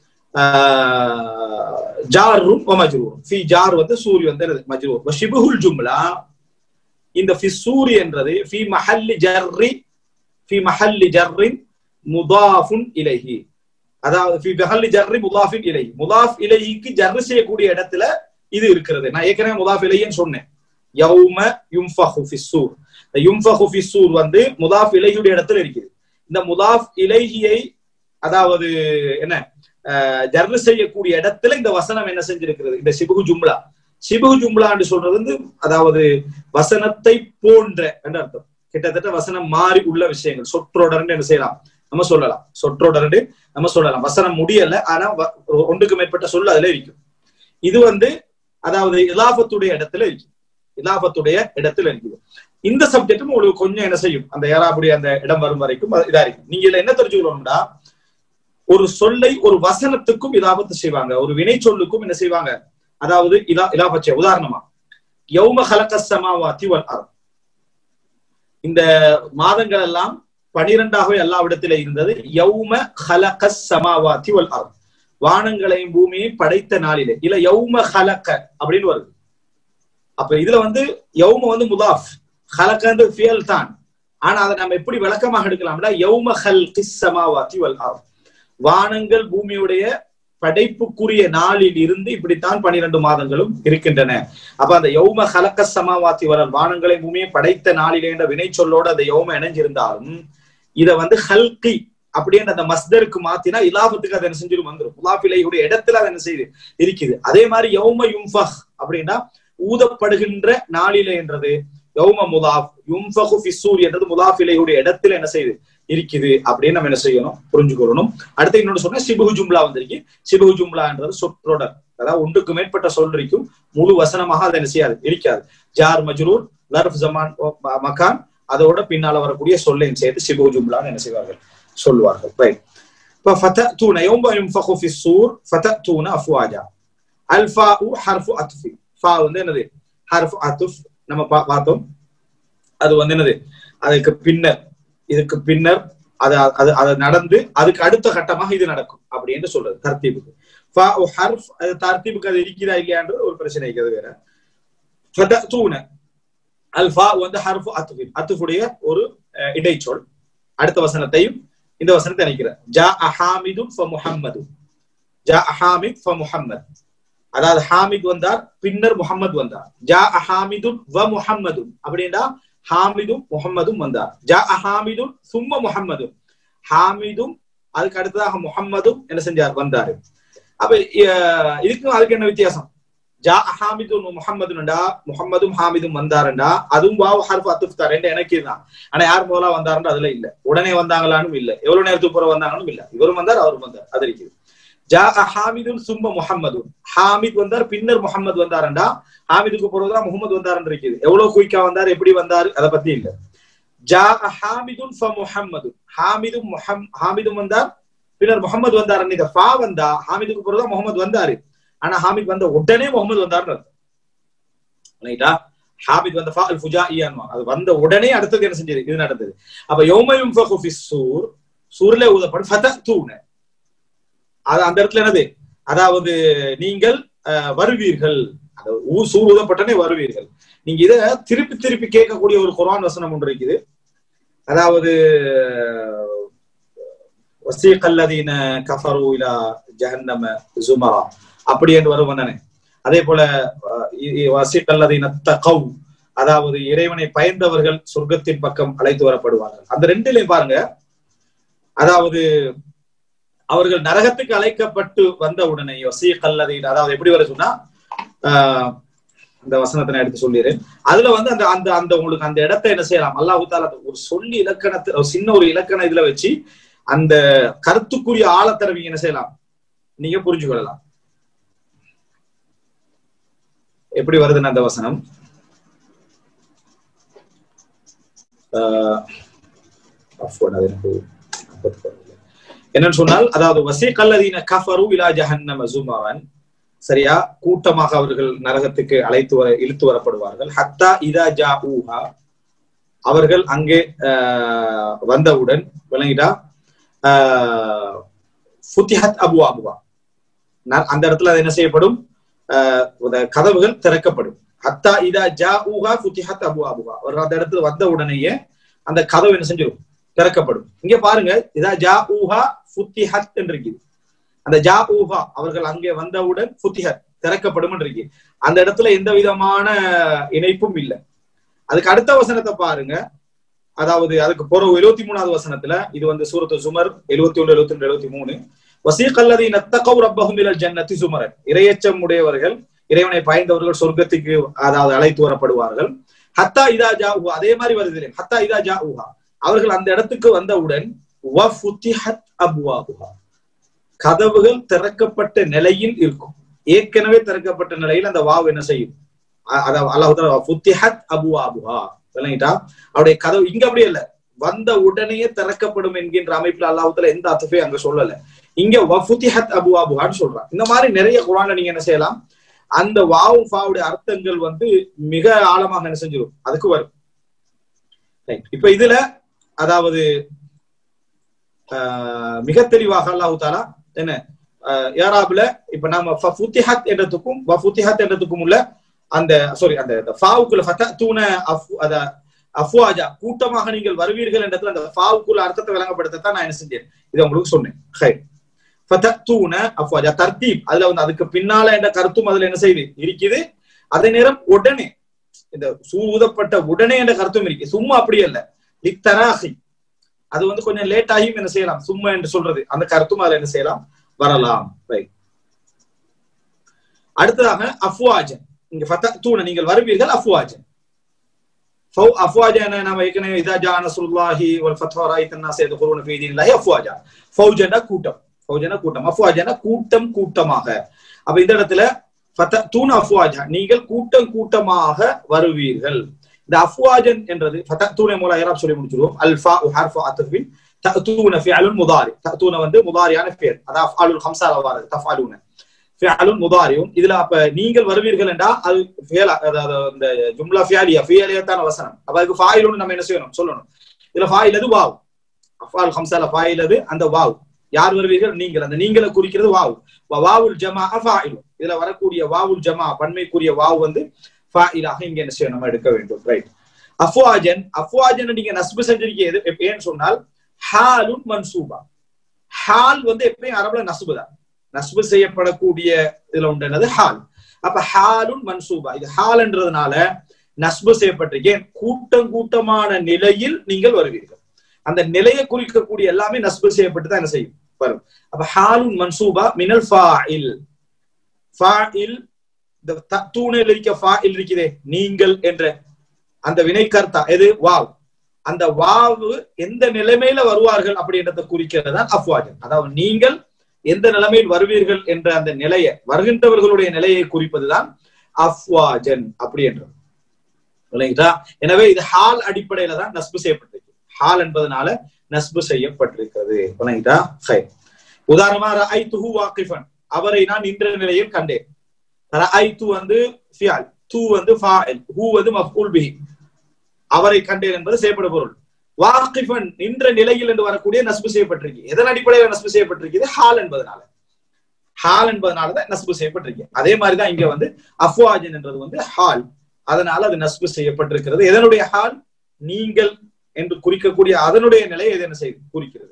ஜாரும் மஜ்ரூர் ஃபி ஜார் வந்து சூரி வந்து மஜ்ரூர் ஷிபுல் ஜும்லா இந்த ஃபிஸ்ஸூரி என்றது ஃபி மஹல்லி ஜர்ரி ஃபி மஹல்லி ஜர்ரின் முதாஃபுன் இலைஹி அதாவது ஃபி மஹல்லி ஜர்ரி முதாஃபின் இலைஹி முதாஃப் இலைஹிக்கு ஜர்ரு செய்யக்கூடிய இடத்துல இது இருக்கிறது நான் ஏற்கனவே முதாஃப் இலைன்னு சொன்னேன் யௌம யும்ஃபஹு ஃபிஸ்ஸூர் இந்த யும்ஃபஹு ஃபிஸ்ஸூர் வந்து முதாஃப் இலைஹியுடைய இடத்துல இருக்குது இந்த முதாஃப் இலைஹியை அதாவது என்ன ஜர்ரு செய்யக்கூடிய இடத்துல இந்த வசனம் என்ன செஞ்சிருக்கிறது இந்த சிபுகு ஜும்லா சிபுகு ஜும்லான்னு சொல்றது வந்து அதாவது வசனத்தை போன்ற என்று அர்த்தம் கிட்டத்தட்ட வசனம் மாறி உள்ள விஷயங்கள் சொற்றொடர்ன்னு என்ன செய்யலாம் நம்ம சொல்லலாம் சொற்றொடர்ன்னு நம்ம சொல்லலாம் வசனம் முடியல ஆனா ஒன்றுக்கு மேற்பட்ட சொல் அதுல இருக்கும் இது வந்து அதாவது இலாபத்துடைய இடத்துல இருக்கு இலாபத்துடைய இடத்துல இருக்குது இந்த சப்ஜெக்டும் உங்களுக்கு கொஞ்சம் என்ன செய்யும் அந்த ஏறாபுடைய அந்த இடம் வரும் வரைக்கும் இதா இருக்கும் நீங்க இதுல என்ன தெரிஞ்சுக்கணும்னா ஒரு சொல்லை ஒரு வசனத்துக்கும் இலாபத்து செய்வாங்க ஒரு வினை சொல்லுக்கும் என்ன செய்வாங்க அதாவது இலா இலாபச்ச உதாரணமா யௌம ஹலக சமாவாத்தி வல் அர் இந்த மாதங்கள் எல்லாம் பனிரெண்டாகவே எல்லாவிடத்தில இருந்தது யௌம ஹலக சமாவாத்தி வல் அர் வானங்களையும் பூமியை படைத்த நாளிலே இல்ல யௌம ஹலக்க அப்படின்னு வருது அப்ப இதுல வந்து யௌம வந்து முதாஃப் ஹலக்கன்று ஃபியல் தான் ஆனா அதை நம்ம எப்படி விளக்கமாக எடுக்கலாம்னா யௌம ஹல் சமாவாத்தி வல் அர் வானங்கள் பூமியுடைய படைப்புக்குரிய நாளில் இருந்து இப்படித்தான் பனிரெண்டு மாதங்களும் இருக்கின்றன அப்ப அந்த யௌம ஹலக்க சமாவாத்தி வரல் வானங்களை பூமியை படைத்த நாளிலே என்ற வினை சொல்லோட அந்த யௌம இணைஞ்சிருந்தாலும் இத வந்து ஹல்கி அப்படின்ற அந்த மஸ்தருக்கு மாத்தினா இலாபத்துக்கு அதை என்ன செஞ்சிடும் வந்துடும் முலாஃபிலையுடைய இடத்துல அதை என்ன செய்யுது இருக்குது அதே மாதிரி யௌம யும்ஃபஹ் அப்படின்னா ஊதப்படுகின்ற நாளிலே என்றது யௌம முலாஃப் யும்ஃபஹு ஃபிசூர் என்றது முலாஃபிலையுடைய இடத்துல என்ன செய்யுது இருக்குது அப்படின்னு நம்ம என்ன செய்யணும் புரிஞ்சுக்கொள்ளணும் அடுத்து இன்னொன்னு சொன்னா சிபுகு ஜும்லா வந்திருக்கு சிபுகு ஜும்லான்றது சொற்றொடர் அதாவது ஒன்றுக்கு மேற்பட்ட சொல் இருக்கும் முழு வசனமாக அதை என்ன செய்யாது இருக்காது ஜார் மஜ்ரூர் லர்ஃப் ஜமான் மகான் அதோட பின்னால வரக்கூடிய சொல்லையும் சேர்த்து சிபுகு ஜும்லான்னு என்ன செய்வார்கள் சொல்லுவார்கள் ரைட் இப்ப ஃபதஅதூன யௌம யுன்ஃபகு ஃபி ஸூர் ஃபதஅதூன அஃப்வாஜா அல்ஃபாஉ ஹர்ஃபு அத்ஃபி ஃபா வந்து என்னது ஹர்ஃபு அத்ஃப் நம்ம பார்த்தோம் அது வந்து என்னது அதுக்கு பின்னர் இதுக்கு பின்னர் அது அது அது நடந்து அதுக்கு அடுத்த கட்டமாக இது நடக்கும் அப்படி என்று சொல்றது தர்த்தீபுக்கு ஃபா ஹர்ஃப் அது தர்த்தீபுக்கு அது இருக்கிறதா இல்லையான்றது ஒரு பிரச்சனை இருக்கிறது வேற ஃபதஅதூன அல்ஃபா வந்து ஹர்ஃபு அத்ஃபின் அத்ஃபுடைய ஒரு இடைச்சொல் அடுத்த வசனத்தையும் இந்த வசனத்தை நினைக்கிறேன் ஜா அஹாமிதும் ஃப முஹம்மது ஜா அஹாமித் ஃப முஹம்மத் அதாவது ஹாமித் வந்தார் பின்னர் முகமது வந்தார் ஜா அஹாமிதுன் வ முஹம்மதும் அப்படின்னா ஹாமிதும் முகம்மதும் வந்தார் ஜா அஹாமிதுன் சும்ம முஹம்மதும் ஹாமிதும் அதுக்கு அடுத்ததாக முகம்மதும் என்ன செஞ்சார் வந்தாரு அப்ப இதுக்கும் அதுக்கு என்ன வித்தியாசம் ஜா அஹாமிதுன் முகம்மதுன்டா முகம்மதும் ஹாமிதும் வந்தாருண்டா அதுவும் வாவ் ஹர்ஃப் அத்துஃப்தா ரெண்டு எனக்கு தான் ஆனா யார் முதலா வந்தாருன்னு அதுல இல்ல உடனே வந்தாங்களானும் இல்ல எவ்வளவு நேரத்துக்கு புறம் வந்தாங்கன்னு இல்ல இவரும் வந்தார் அவரும் வந்தார் அது இருக்குது ஜா ஹாமிதுன் சும்ம முஹம்மது ஹாமித் வந்தார் பின்னர் முகமது வந்தாருண்டா ஹாமிதுக்கு பிறகுதான் முகமது வந்தாருன்னு இருக்குது எவ்வளவு குயிக்கா வந்தார் எப்படி வந்தாரு அதை பத்தி இல்ல ஜா ஹாமிதுன் ஃப முஹம்மது ஹாமிதும் முஹம் ஹாமிதும் வந்தார் பின்னர் முகமது வந்தாருன்னு இதை ஃபா வந்தா ஹாமிதுக்கு பிறகுதான் முகமது வந்தாரு ஆனா ஹாமித் வந்த உடனே முகமது வந்தாருன்னு ரைட்டா ஹாமித் வந்த ஃபா அல் ஃபுஜாஇயான் அது வந்த உடனே அடுத்தது என்ன செஞ்சது இது நடந்தது அப்ப யௌமயும் ஃபகு ஃபி சூர் சூர்ல ஊதப்படும் ஃபதத்தூன அது அந்த இடத்துல என்னது அதாவது நீங்கள் வருவீர்கள் சூர் ஊதப்பட்டனே வருவீர்கள் நீங்க இத திருப்பி திருப்பி கேட்கக்கூடிய ஒரு குரான் வசனம் ஒன்று இருக்குது அதாவது வசீகல்லதீன கஃபரு இலா ஜஹன்னம ஜுமரா அப்படி என்று வரும் வந்தனே அதே போல வசீகல்லதீன தகவ் அதாவது இறைவனை பயந்தவர்கள் சொர்க்கத்தின் பக்கம் அழைத்து வரப்படுவார்கள் அந்த ரெண்டுலயும் பாருங்க அதாவது அவர்கள் நரகத்துக்கு அழைக்கப்பட்டு வந்த உடனே வசீகல்லதீன் அதாவது எப்படி வர சொன்னா அந்த வசனத்தை நான் எடுத்து சொல்லிடுறேன் அதுல வந்து அந்த அந்த அந்த உங்களுக்கு அந்த இடத்தை என்ன செய்யலாம் அல்லாஹு தாலா ஒரு சொல்லி இலக்கணத்தை ஒரு சின்ன ஒரு இலக்கணம் இதுல வச்சு அந்த கருத்துக்குரிய ஆழத்தரவிங்க என்ன செய்யலாம் நீங்க புரிஞ்சு கொள்ளலாம் எப்படி வருதுன்னு அந்த வசனம் அது எனக்கு என்னன்னு சொன்னால் அதாவது வசீகல்லதீன கஃபரு இலா ஜஹன்னம ஜுமரன் சரியா கூட்டமாக அவர்கள் நரகத்துக்கு அழைத்து வர இழுத்து வரப்படுவார்கள் ஹத்தா இதா ஜா ஊஹா அவர்கள் அங்கே வந்தவுடன் விளங்கிட்டா ஃபுத்திஹத் அபு அபுவா அந்த இடத்துல அது என்ன செய்யப்படும் கதவுகள் திறக்கப்படும் ஹத்தா இதா ஜா ஊஹா ஃபுத்திஹத் அபு அபுவா அவர் அந்த இடத்துல வந்த உடனேயே அந்த கதவு என்ன செஞ்சிடும் திறக்கப்படும் இங்க பாருங்க இதா ஜா ஊஹா ஃபுத்திஹத் என்று இருக்குது அந்த ஜா ஊஹா அவர்கள் அங்கே வந்தவுடன் ஃபுத்திஹத் திறக்கப்படும் இருக்கு அந்த இடத்துல எந்த விதமான இணைப்பும் இல்லை அதுக்கு அடுத்த வசனத்தை பாருங்க அதாவது அதுக்கு போற எழுபத்தி மூணாவது வசனத்துல இது வந்து சூரத்து சுமர் எழுபத்தி ஒன்று எழுபத்தி ரெண்டு எழுபத்தி மூணு வசீகல்லதி நத்தகவ் ரப்பஹும் இலல் ஜன்னதி சுமரன் இரையச்சம் உடையவர்கள் இறைவனை பயந்தவர்கள் சொர்க்கத்துக்கு அதாவது அழைத்து வரப்படுவார்கள் ஹத்தா இதா ஜாஹு அதே மாதிரி வருது ஹத்தா இதா ஜாஹுஹா அவர்கள் அந்த இடத்துக்கு வந்தவுடன் வஃபுத்திஹத் அப்வாபுஹா கதவுகள் திறக்கப்பட்ட நிலையில் இருக்கும் ஏற்கனவே திறக்கப்பட்ட நிலையில் அந்த வாவு என்ன செய்யும் அதாவது அல்லாஹ் ஃபுத்திஹத் அபுவாபுஹா விளங்கிட்டா அவருடைய கதவு இங்க அப்படியே இல்ல வந்த உடனே திறக்கப்படும் என்கின்ற அமைப்புல அல்லாஹத்துல எந்த அத்துஃபே அங்க சொல்லல இங்க வஃபுத்திஹத் அபுவாபுஹான்னு சொல்றான் இந்த மாதிரி நிறைய குரான்ல நீங்க என்ன செய்யலாம் அந்த வாவு ஃபாவுடைய அர்த்தங்கள் வந்து மிக ஆழமாக என்ன செஞ்சிடும் அதுக்கு வரும் இப்ப இதுல அதாவது மிக தெளிவாக அல்லாஹு தாலா என்ன யாராபுல இப்ப நாம ஃபுத்திஹத் என்றதுக்கும் வஃபுத்திஹத் என்றதுக்கும் உள்ள அந்த சாரி அந்த ஃபாவுக்குள்ள ஃபத்தூன அஃப் அத அஃப்வாஜா கூட்டமாக நீங்கள் வருவீர்கள் என்றதுல அந்த ஃபாவுக்குள்ள அர்த்தத்தை விளங்கப்படுத்தத்தான் நான் என்ன செஞ்சேன் இதை உங்களுக்கு சொன்னேன் ஹை ஃபத்தூன அஃப்வாஜா தர்த்தீப் அதுல வந்து அதுக்கு பின்னால என்ற கருத்தும் அதுல என்ன செய்யுது இருக்குது அதே நேரம் உடனே இந்த சூதப்பட்ட உடனே என்ற கருத்தும் இருக்கு சும்மா அப்படி அல்ல லித்தராஹி அது வந்து கொஞ்சம் லேட் ஆகியும் என்ன செய்யலாம் சும்மா என்று சொல்றது அந்த கருத்தும் அதுல என்ன செய்யலாம் வரலாம் ரைட் அடுத்ததாக அஃப்வாஜன் இங்க ஃபத்தூன நீங்கள் வருவீர்கள் அஃப்வாஜன் ஃபௌ அஃப்வாஜன் நாம ஏற்கனவே இதா ஜா நஸ்ருல்லாஹி வல் ஃபத்ஹு ராயித் الناس يدخلون في دين الله افواجا ஃபௌஜனா கூட்டம் ஃபௌஜனா கூட்டம் அஃப்வாஜனா கூட்டம் கூட்டமாக அப்ப இந்த இடத்துல ஃபத்தூன அஃப்வாஜா நீங்கள் கூட்டம் கூட்டமாக வருவீர்கள் இந்த அஃப்வாஜன் என்றது ஃபத்தூன மூலம் யாராப் சொல்லி முடிச்சிருவோம் அல்ஃபா ஹர்ஃபு அத்ஃபின் தஅதூன ஃபிஅலுன் முதாரி தஅதூன வந்து முதாரியான ஃபியல் அதான் அஃபாலுல் ஹம்சால வாரது தஃபாலுன ஃபிஅலுன் முதாரியும் இதுல அப்ப நீங்கள் வருவீர்கள் என்றா அது ஃபியல் அதாவது இந்த ஜும்லா ஃபியாலியா ஃபியலியத்தான வசனம் அப்ப அதுக்கு ஃபாயிலுன்னு நம்ம என்ன செய்யணும் சொல்லணும் இதுல ஃபாயில் அது வாவ் அஃபால் ஹம்சால ஃபாயில் அது அந்த வாவ் யார் வருவீர்கள் நீங்கள் அந்த நீங்களை குறிக்கிறது வாவ் வாவுல் ஜமா ஃபாயிலு இதுல வரக்கூடிய வாவுல் ஜமா பன்மைக்குரிய வாவ் வந்து ஃபாயிலாக இங்க என்ன செய்யணும் நம்ம எடுக்க வேண்டும் ரைட் அஃப்வாஜன் அஃப்வாஜன் நீங்க நஸ்பு செஞ்சிருக்கீங்க ஏன்னு சொன்னால் ஹாலுன் மன்சூபா ஹால் வந்து எப்பயும் அரபுல நசுபு தான் நசுபு செய்யப்படக்கூடிய இதுல உண்டு ஹால் அப்ப ஹாலுன் மன்சூபா இது ஹால்ன்றதுனால நஸ்பு செய்யப்பட்டிருக்கேன் கூட்டம் கூட்டமான நிலையில் நீங்கள் வருவீர்கள் அந்த நிலையை குறிக்கக்கூடிய எல்லாமே நஸ்பு செய்யப்பட்டு தான் என்ன செய்யும் வரும் அப்ப ஹாலுன் மன்சூபா மினல் ஃபாயில் ஃபாயில் இந்த தூணில் இருக்க ஃபாயில் இருக்குதே நீங்கள் என்ற அந்த வினைக்கர்த்தா எது வாவ் அந்த வாவு எந்த நிலைமையில வருவார்கள் அப்படின்றத குறிக்கிறது தான் அஃப்வாஜன் அதாவது நீங்கள் எந்த நிலைமையில் வருவீர்கள் என்ற அந்த நிலையை வருகின்றவர்களுடைய நிலையை குறிப்பதுதான் அஃப்வாஜன் அப்படி என்றது இல்லைங்களா எனவே இது ஹால் அடிப்படையில தான் நஸ்பு செய்யப்பட்டிருக்கு ஹால் என்பதனால நஸ்பு செய்யப்பட்டிருக்கிறது இல்லைங்களா ஹை உதாரணமா ஐ துஹு வாக்கிஃபன் அவரை நான் நின்ற நிலையில் கண்டேன் ஐ து வந்து ஃபியால் தூ வந்து ஃபாயில் ஹூ வந்து மஃபூல் பிஹி அவரை கண்டேன் என்பது செய்யப்பட பொருள் வாக்கிஃபன் நின்ற நிலையில் என்று வரக்கூடிய நஸ்பு செய்யப்பட்டிருக்கு எதன் அடிப்படையில் நஸ்பு செய்யப்பட்டிருக்கிறது ஹால் என்பதனால ஹால் என்பதனாலதான் நஸ்பு செய்யப்பட்டிருக்கு அதே மாதிரிதான் இங்க வந்து அஃப்வாஜன் என்றது வந்து ஹால் அதனால அது நஸ்பு செய்யப்பட்டிருக்கிறது எதனுடைய ஹால் நீங்கள் என்று குறிக்கக்கூடிய அதனுடைய நிலையை எது என்ன செய்து குறிக்கிறது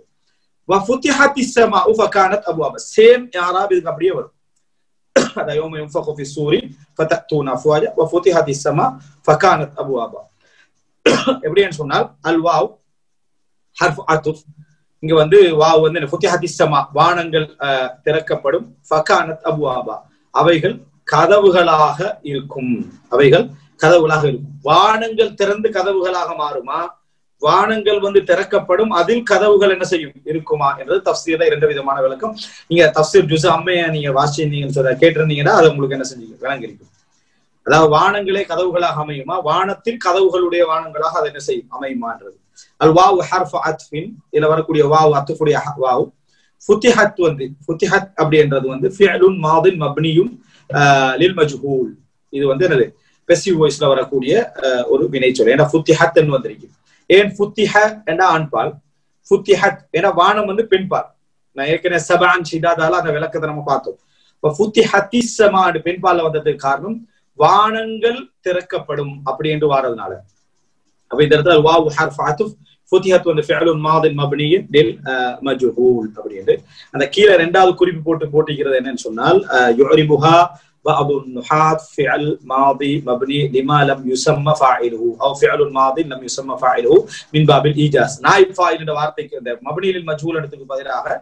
சேம் யாராவது இதுக்கு அப்படியே வரும் هذا يوم ينفخ في الصور فتأتون أفواجا وفتحت السماء فكانت أبوابا எப்படின்னு சொன்னால் அல் வாவ் ஹர்ஃப் அத்துஃப் இங்க வந்து வாவ் வந்து ஃபுத்திஹத் இஸ்ஸமா வானங்கள் திறக்கப்படும் ஃபகானத் அபுவாபா அவைகள் கதவுகளாக இருக்கும் அவைகள் கதவுகளாக இருக்கும் வானங்கள் திறந்து கதவுகளாக மாறுமா வானங்கள் வந்து திறக்கப்படும் அதில் கதவுகள் என்ன செய்யும் இருக்குமா என்றது தப்சீர்ல இரண்டு விதமான விளக்கம் நீங்க தப்சீர் ஜுஸ் அம்மைய நீங்க வாசிச்சீங்கன்னு கேட்டிருந்தீங்கன்னா அது உங்களுக்கு என்ன செஞ்சீங்க விளங்கிருக்கும் அதாவது வானங்களே கதவுகளாக அமையுமா வானத்தில் கதவுகளுடைய வானங்களாக அது என்ன செய்யும் அமையுமான்றது அல் வாவு ஹர்ஃப் அத்ஃபின் இதுல வரக்கூடிய வாவு அத்துஃபுடைய வாவு ஃபுத்திஹத் வந்து ஃபுத்திஹத் அப்படின்றது வந்து ஃபியலுன் மாதின் மப்னியும் லில் மஜ்ஹூல் இது வந்து என்னது பெசிவ் வாய்ஸ்ல வரக்கூடிய ஒரு வினைச்சொல் ஏன்னா ஃபுத்திஹத் வந்திருக்கு ஏன் ஃபுத்திஹ என்ற ஆண்பால் ஃபுத்திஹத் ஏன்னா வானம் வந்து பெண்பால் நான் ஏற்கனவே சபான் ஷிதாதால அந்த விளக்கத்தை நம்ம பார்த்தோம் இப்ப ஃபுத்திஹத்தி சமாடு பெண்பால்ல வந்ததுக்கு காரணம் வானங்கள் திறக்கப்படும் அப்படி என்று வாரதுனால அப்ப இந்த இடத்துல வாவு ஹர்ஃப் அத்துஃப் ஃபுத்திஹத் வந்து ஃபிஅலுன் மாதின் மப்னியின் லில் மஜ்ஹூல் அப்படி என்று அந்த கீழே ரெண்டாவது குறிப்பு போட்டு போட்டிக்கிறது என்னன்னு சொன்னால் யுரிபுஹா بعض النحاة فعل ماضي مبني لما لم يسمى فاعله او فعل ماضي لم يسمى فاعله من باب الايجاز نائب فاعل என்ற வார்த்தைக்கு இந்த மப்னியில் மஜ்ஹூல் இடத்துக்கு பதிலாக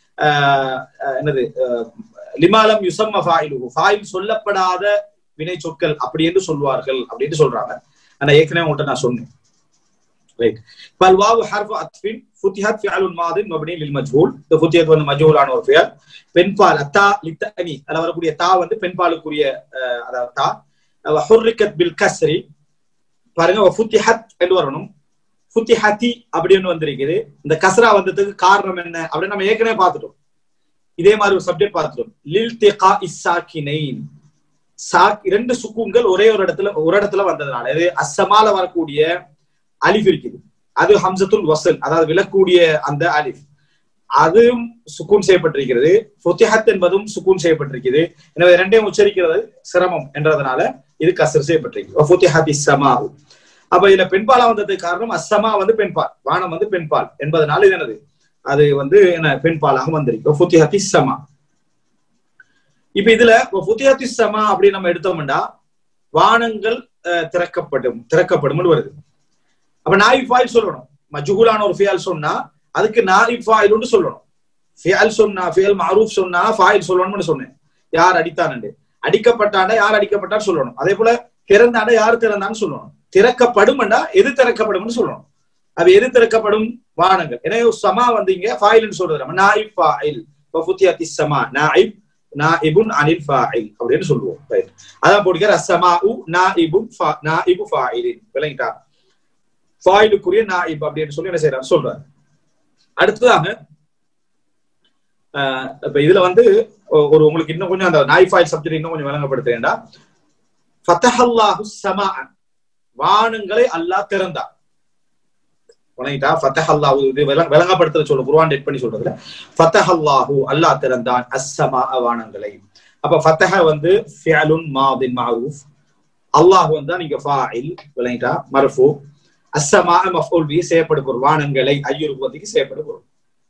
என்னது லிமாலம் யுசம் ஃபாயிலு ஃபாயில் சொல்லப்படாத வினை சொற்கள் அப்படி என்று சொல்வார்கள் அப்படின்னு சொல்றாங்க ஆனா ஏற்கனவே உங்கள்கிட்ட நான் சொன்னேன் ரைட் பல்வாவு ஹர்ஃபு அத்ஃபின் ஃபுத்திஹத் ஃபிஅலுன் மாதின் மப்னி லில் மஜ்ஹூல் இந்த ஃபுத்திஹத் வந்து மஜ்ஹூலான ஒரு ஃபியல் பெண்பால் அத்தா லித்தனி அதுல வரக்கூடிய தா வந்து பெண்பாலுக்குரிய அதாவது தா ஹுர்ரிகத் பில் கஸ்ரி பாருங்க ஃபுத்திஹத் என்று வரணும் ஃபுத்திஹதி அப்படின்னு வந்திருக்குது இந்த கஸ்ரா வந்ததுக்கு காரணம் என்ன அப்படின்னு நம்ம ஏற்கனவே பார்த்துட்டோம் இதே மாதிரி ஒரு சப்ஜெக்ட் பார்த்துட்டோம் லில் திகா இஸ்ஸாக்கினைன் சாக் இரண்டு சுக்குங்கள் ஒரே ஒரு இடத்துல ஒரு இடத்துல வந்ததுனால இது அஸ்ஸமால வரக்கூடிய அலிஃப் இருக்குது அது ஹம்சத்துல் வசல் அதாவது விழக்கூடிய அந்த அலிஃப் அதுவும் சுக்கூன் செய்யப்பட்டிருக்கிறது ஃபுத்திஹத் என்பதும் சுக்கூன் செய்யப்பட்டிருக்கிறது எனவே ரெண்டையும் உச்சரிக்கிறது சிரமம் என்றதுனால இது கசர் செய்யப்பட்டிருக்கு ஃபுத்திஹத் இஸ்ஸமாஹு அப்ப இதுல பெண்பாலா வந்ததுக்கு காரணம் அஸ்ஸமா வந்து பெண்பால் வானம் வந்து பெண்பால் என்பதனால இது என்னது அது வந்து என்ன பெண்பாலாக வந்திருக்கு ஃபுத்திஹத் இஸ்ஸமா இப்ப இதுல ஃபுத்திஹத் இஸ்ஸமா அப்படின்னு நம்ம எடுத்தோம்னா வானங்கள் திறக்கப்படும் திறக்கப்படும் வருது அப்ப நாய் ஃபாயில் சொல்லணும் மஜ்ஹூலான ஒரு ஃபியால் சொன்னா அதுக்கு நாயிப் ஃபாயில்னு சொல்லணும் ஃபியால் சொன்னா ஃபியல் மாரூஃப் சொன்னா ஃபாயில் சொல்லணும்னு சொன்னேன் யார் அடித்தானண்டு அடிக்கப்பட்டாண்டா யார் அடிக்கப்பட்டான்னு சொல்லணும் அதே போல திறந்தாண்டா யார் திறந்தான்னு சொல்லணும் திறக்கப்படும்டா எது திறக்கப்படும்னு சொல்லணும் அது எது திறக்கப்படும் வானங்கள் எனவே சமா வந்தீங்க ஃபாயில்னு சொல்றது நம்ம நாயிப் ஃபாயில் ஃபுத்தியத்தி சமா நாயிப் நாயிபுன் அனில் ஃபாயில் அப்படின்னு சொல்லுவோம் ரைட் அதான் போட்டுக்கிற அஸ்ஸமா உ நாயிபுன் நாயிபு ஃபாயிலின் விளங்கிட்டா ஃபாயிலுக்குரிய நாயிப் அப்படின்னு சொல்லி என்ன செய்யறாங்க சொல்றாரு அடுத்ததாக இப்ப இதுல வந்து ஒரு உங்களுக்கு இன்னும் கொஞ்சம் அந்த நாய் ஃபாயில் சப்ஜெக்ட் இன்னும் கொஞ்சம் விளங்கப்படுத்துறேன்டா ஃபத்தஹல்லாஹு சமா வானங்களை அல்லாஹ் திறந்தான் வணங்கிட்டா ஃபத்தஹல்லாஹு இது விளங்கப்படுத்துற சொல்ல குர்ஆன் டெட் பண்ணி சொல்றதுல ஃபத்தஹல்லாஹு அல்லாஹ் திறந்தான் அஸ்ஸமா வானங்களை அப்ப ஃபத்தஹ வந்து ஃபியலுன் மாதின் மஅரூஃப் அல்லாஹ் வந்து நீங்க ஃபாயில் விளங்கிட்டா மர்ஃபூ அஸ்ஸமா மஃபூல் பி செய்யப்படும் பொருள் வானங்களை ஐயுருபதிக்கு செய்யப்படும் பொருள்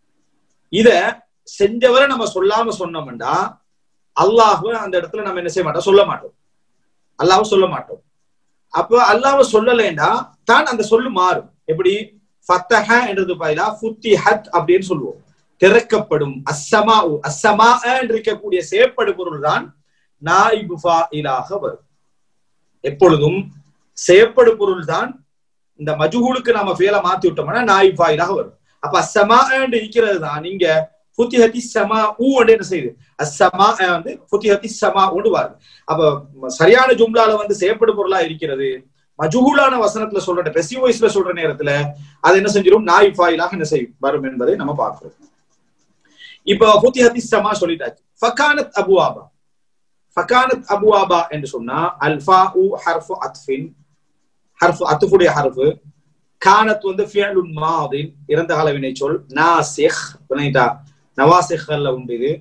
இத செஞ்சவரை நம்ம சொல்லாம சொன்னோம்டா அல்லாஹ் அந்த இடத்துல நம்ம என்ன செய்ய மாட்டோம் சொல்ல மாட்டோம் அல்லாஹ் சொல்ல மாட்டோம் அப்ப அல்லாஹ் சொல்லலைன்னா தான் அந்த சொல்லு மாறும் எப்படி ஃபத்தஹ என்றது பதிலா ஃபுத்திஹத் அப்படின்னு சொல்லுவோம் திறக்கப்படும் அஸ்ஸமா அஸ்ஸமா இருக்கக்கூடிய செய்யப்படும் பொருள் தான் நாயிபு ஃபாயிலாக வரும் எப்பொழுதும் செய்யப்படும் பொருள் தான் இந்த மஜுகுலுக்கு நம்ம ஃபேல மாத்தி விட்டோம்னா நாய் ஃபாயிலாக வரும் அப்ப அஸ்ஸமா இருக்கிறது தான் நீங்க புத்திஹத்தி சமா ஊ என்ன செய்யுது அஸ்ஸமா வந்து புத்திஹத்தி சமா ஒன்று வருது அப்ப சரியான ஜும்லால வந்து செய்யப்படும் பொருளா இருக்கிறது மஜுகுலான வசனத்துல சொல்ற பெசி வாய்ஸ்ல சொல்ற நேரத்துல அது என்ன செஞ்சிடும் நாய் ஃபாயிலாக என்ன செய்யும் வரும் என்பதை நம்ம பார்க்கிறோம் இப்ப புத்திஹத்தி சமா சொல்லிட்டாச்சு ஃபகானத் அபுவாபா ஃபகானத் அபுவாபா என்று சொன்னா அல்ஃபா உ ஹர்ஃபு அத்ஃபின் ஹர்ஃபு அத்துஃபுடைய ஹர்ஃபு கானத் வந்து ஃபியலுன் மாதின் இறந்த கால வினை சொல் நாசிஹ் புனைட்டா நவாசிஹ்ல உண்டு இது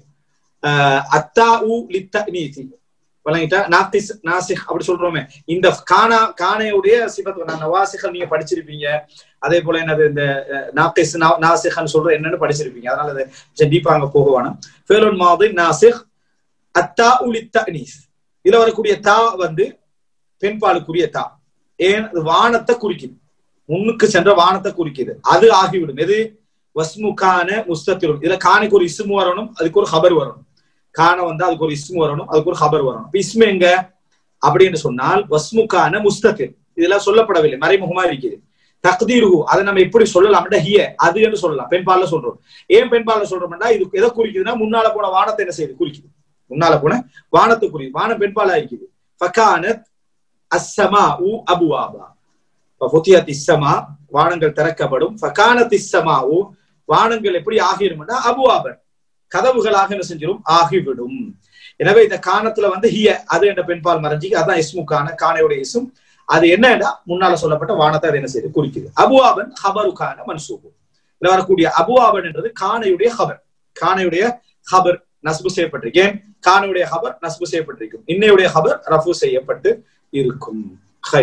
அத்தா உ லித்தனீசி வழங்கிட்டா நாத்திஸ் நாசிக் அப்படி சொல்றோமே இந்த கானா கானையுடைய சிபத் நவாசிகள் நீங்க படிச்சிருப்பீங்க அதே போல என்னது இந்த நாக்கிஸ் நாசிகன்னு சொல்ற என்னன்னு படிச்சிருப்பீங்க அதனால அது டீப்பா அங்க போக வேணும் ஃபேலுன் மாதிரி நாசிக் அத்தா உலி தனீஸ் இதுல வரக்கூடிய தா வந்து பெண்பாலுக்குரிய தா ஏன் அது வானத்தை குறிக்குது முன்னுக்கு சென்ற வானத்தை குறிக்குது அது ஆகிவிடும் எது வஸ்முகான முஸ்தத்திரும் இதுல கானைக்கு ஒரு இஸ்மு வரணும் அதுக்கு ஒரு ஹபர் வரணும் கான வந்து அதுக்கு ஒரு இஸ்மு வரணும் அதுக்கு ஒரு ஹபர் வரணும் இஸ்மு எங்க அப்படின்னு சொன்னால் வஸ்முகான முஸ்தத்திர் இதெல்லாம் சொல்லப்படவில்லை மறைமுகமா இருக்குது தக்தீரு அதை நம்ம எப்படி சொல்லலாம் ஹிய அது என்று சொல்லலாம் பெண்பால்ல சொல்றோம் ஏன் பெண்பால்ல சொல்றோம்னா இது எதை குறிக்குதுன்னா முன்னால போன வானத்தை என்ன செய்யுது குறிக்குது முன்னால போன வானத்தை குறிக்குது வானம் பெண்பாலா இருக்குது ஃபகானத் அஸ்ஸமா உ அபுவாபா ஃபுத்தியத் இஸ்ஸமா வானங்கள் திறக்கப்படும் ஃபகானத் இஸ்ஸமா உ வானங்கள் எப்படி ஆகிரும்னா அபுவாபன் கதவுகளாக என்ன செஞ்சிடும் ஆகிவிடும் எனவே இந்த காணத்துல வந்து ஹிய அது என்ற பெண்பால் மறைஞ்சி அதான் இஸ்மு கான கானையுடைய இசும் அது என்னன்னா முன்னால சொல்லப்பட்ட வானத்தை அது என்ன செய்யுது குறிக்குது அபுவாபன் ஹபரு கான மன்சூபு இதுல வரக்கூடிய அபுவாபன் என்றது கானையுடைய ஹபர் கானையுடைய ஹபர் நஸ்பு செய்யப்பட்டிருக்கேன் கானுடைய ஹபர் நஸ்பு செய்யப்பட்டிருக்கும் இன்னையுடைய ஹபர் ரஃபு செய்யப்பட்டு இருக்கும் ஹை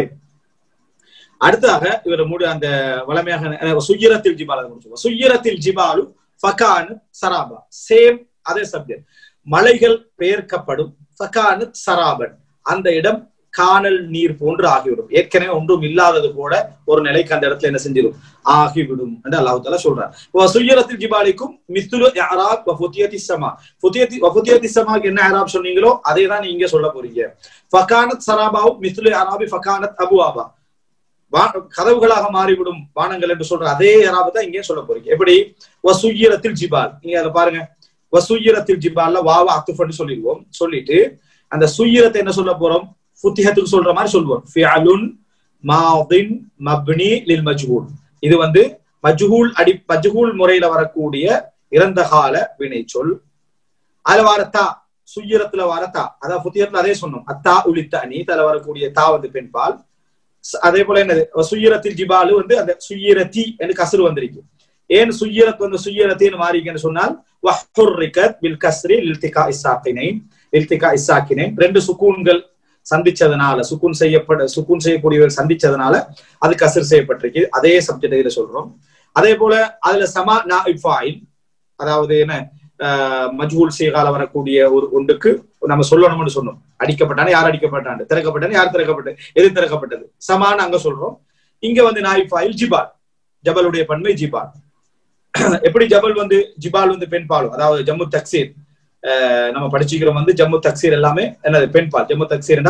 அடுத்ததாக இவர் மூடு அந்த வளமையாக சுய்யரத்தில் ஜிபால் முடிச்சுவோம் சுய்யரத்தில் ஜிபாலு ஃபகானு சராபா சேம் அதே சப்ஜெக்ட் மலைகள் பெயர்க்கப்படும் ஃபகானு சராபன் அந்த இடம் காணல் நீர் போன்று ஆகிவிடும் ஏற்கனவே ஒன்றும் இல்லாதது போல ஒரு நிலைக்கு அந்த இடத்துல என்ன செஞ்சிடும் ஆகிவிடும் என்று அல்லாஹு தாலா சொல்றார் சுயரத்தில் ஜிபாலிக்கும் மித்துலு அராப் வஃபுத்தியத்தி சமா ஃபுத்தியத்தி வஃபுத்தியத்தி சமாக்கு என்ன அராப் சொன்னீங்களோ அதே தான் நீங்க சொல்ல போறீங்க ஃபகானத் சராபாவும் மித்துலு அராபி ஃபகானத் அபு ஆபா கதவுகளாக மாறிவிடும் வானங்கள் என்று சொல்ற அதே அராபை தான் இங்கே சொல்ல போறீங்க எப்படி வசுயரத்தில் ஜிபால் நீங்க அதை பாருங்க வசுயரத்தில் ஜிபால்ல வாவா அத்துஃபன்னு சொல்லிடுவோம் சொல்லிட்டு அந்த சுயிரத்தை என்ன சொல்ல போறோம் ஃபுத்திஹத்துக்கு சொல்ற மாதிரி சொல்லுவோம் ஃபிஅலுன் மாதின் மப்னி லில் மஜ்ஹூல் இது வந்து மஜ்ஹூல் அடி மஜ்ஹூல் முறையில வரக்கூடிய இறந்த கால வினை சொல் அதுல வரத்தா சுயிரத்துல வரத்தா அதான் புத்தியத்துல அதே சொன்னோம் அத்தா உளித்த அணி தல வரக்கூடிய தா வந்து பெண்பால் அதே போல என்னது சுயிரத்தில் ஜிபாலு வந்து அந்த சுயிரத்தி என்று கசுறு வந்திருக்கு ஏன் சுயிரத் வந்து சுயிரத்தின்னு மாறிக்கன்னு சொன்னால் வஹுர்ரிகத் பில் கஸ்ரி லில்திகா இஸ்ஸாக்கினை லில்திகா இஸ்ஸாக்கினை ரெண்டு சுக்கூன்கள் சந்திச்சதுனால சுக்கூன் செய்யப்பட சுக்கூன் செய்யக்கூடியவர்கள் சந்திச்சதுனால அது கசர் செய்யப்பட்டிருக்கு அதே சப்ஜெக்ட் இதுல சொல்றோம் அதே போல அதுல சமா நா இஃபாயில் அதாவது என்ன மஜ்ஹூல் சீகால வரக்கூடிய ஒரு ஒன்றுக்கு நம்ம சொல்லணும்னு சொன்னோம் அடிக்கப்பட்டானே யார் அடிக்கப்பட்டான் திறக்கப்பட்டானே யார் திறக்கப்பட்டது எது திறக்கப்பட்டது சமான் அங்க சொல்றோம் இங்க வந்து நாயிஃபாயில் ஜிபால் ஜபலுடைய பன்மை ஜிபால் எப்படி ஜபல் வந்து ஜிபால் வந்து பெண் பாலும் அதாவது ஜம்மு தக்சீர் நம்ம படிச்சுக்கிறோம் வந்து ஜம்மு தக்சீர் எல்லாமே என்னது பெண் பால் ஜம்மு தக்சீர்னா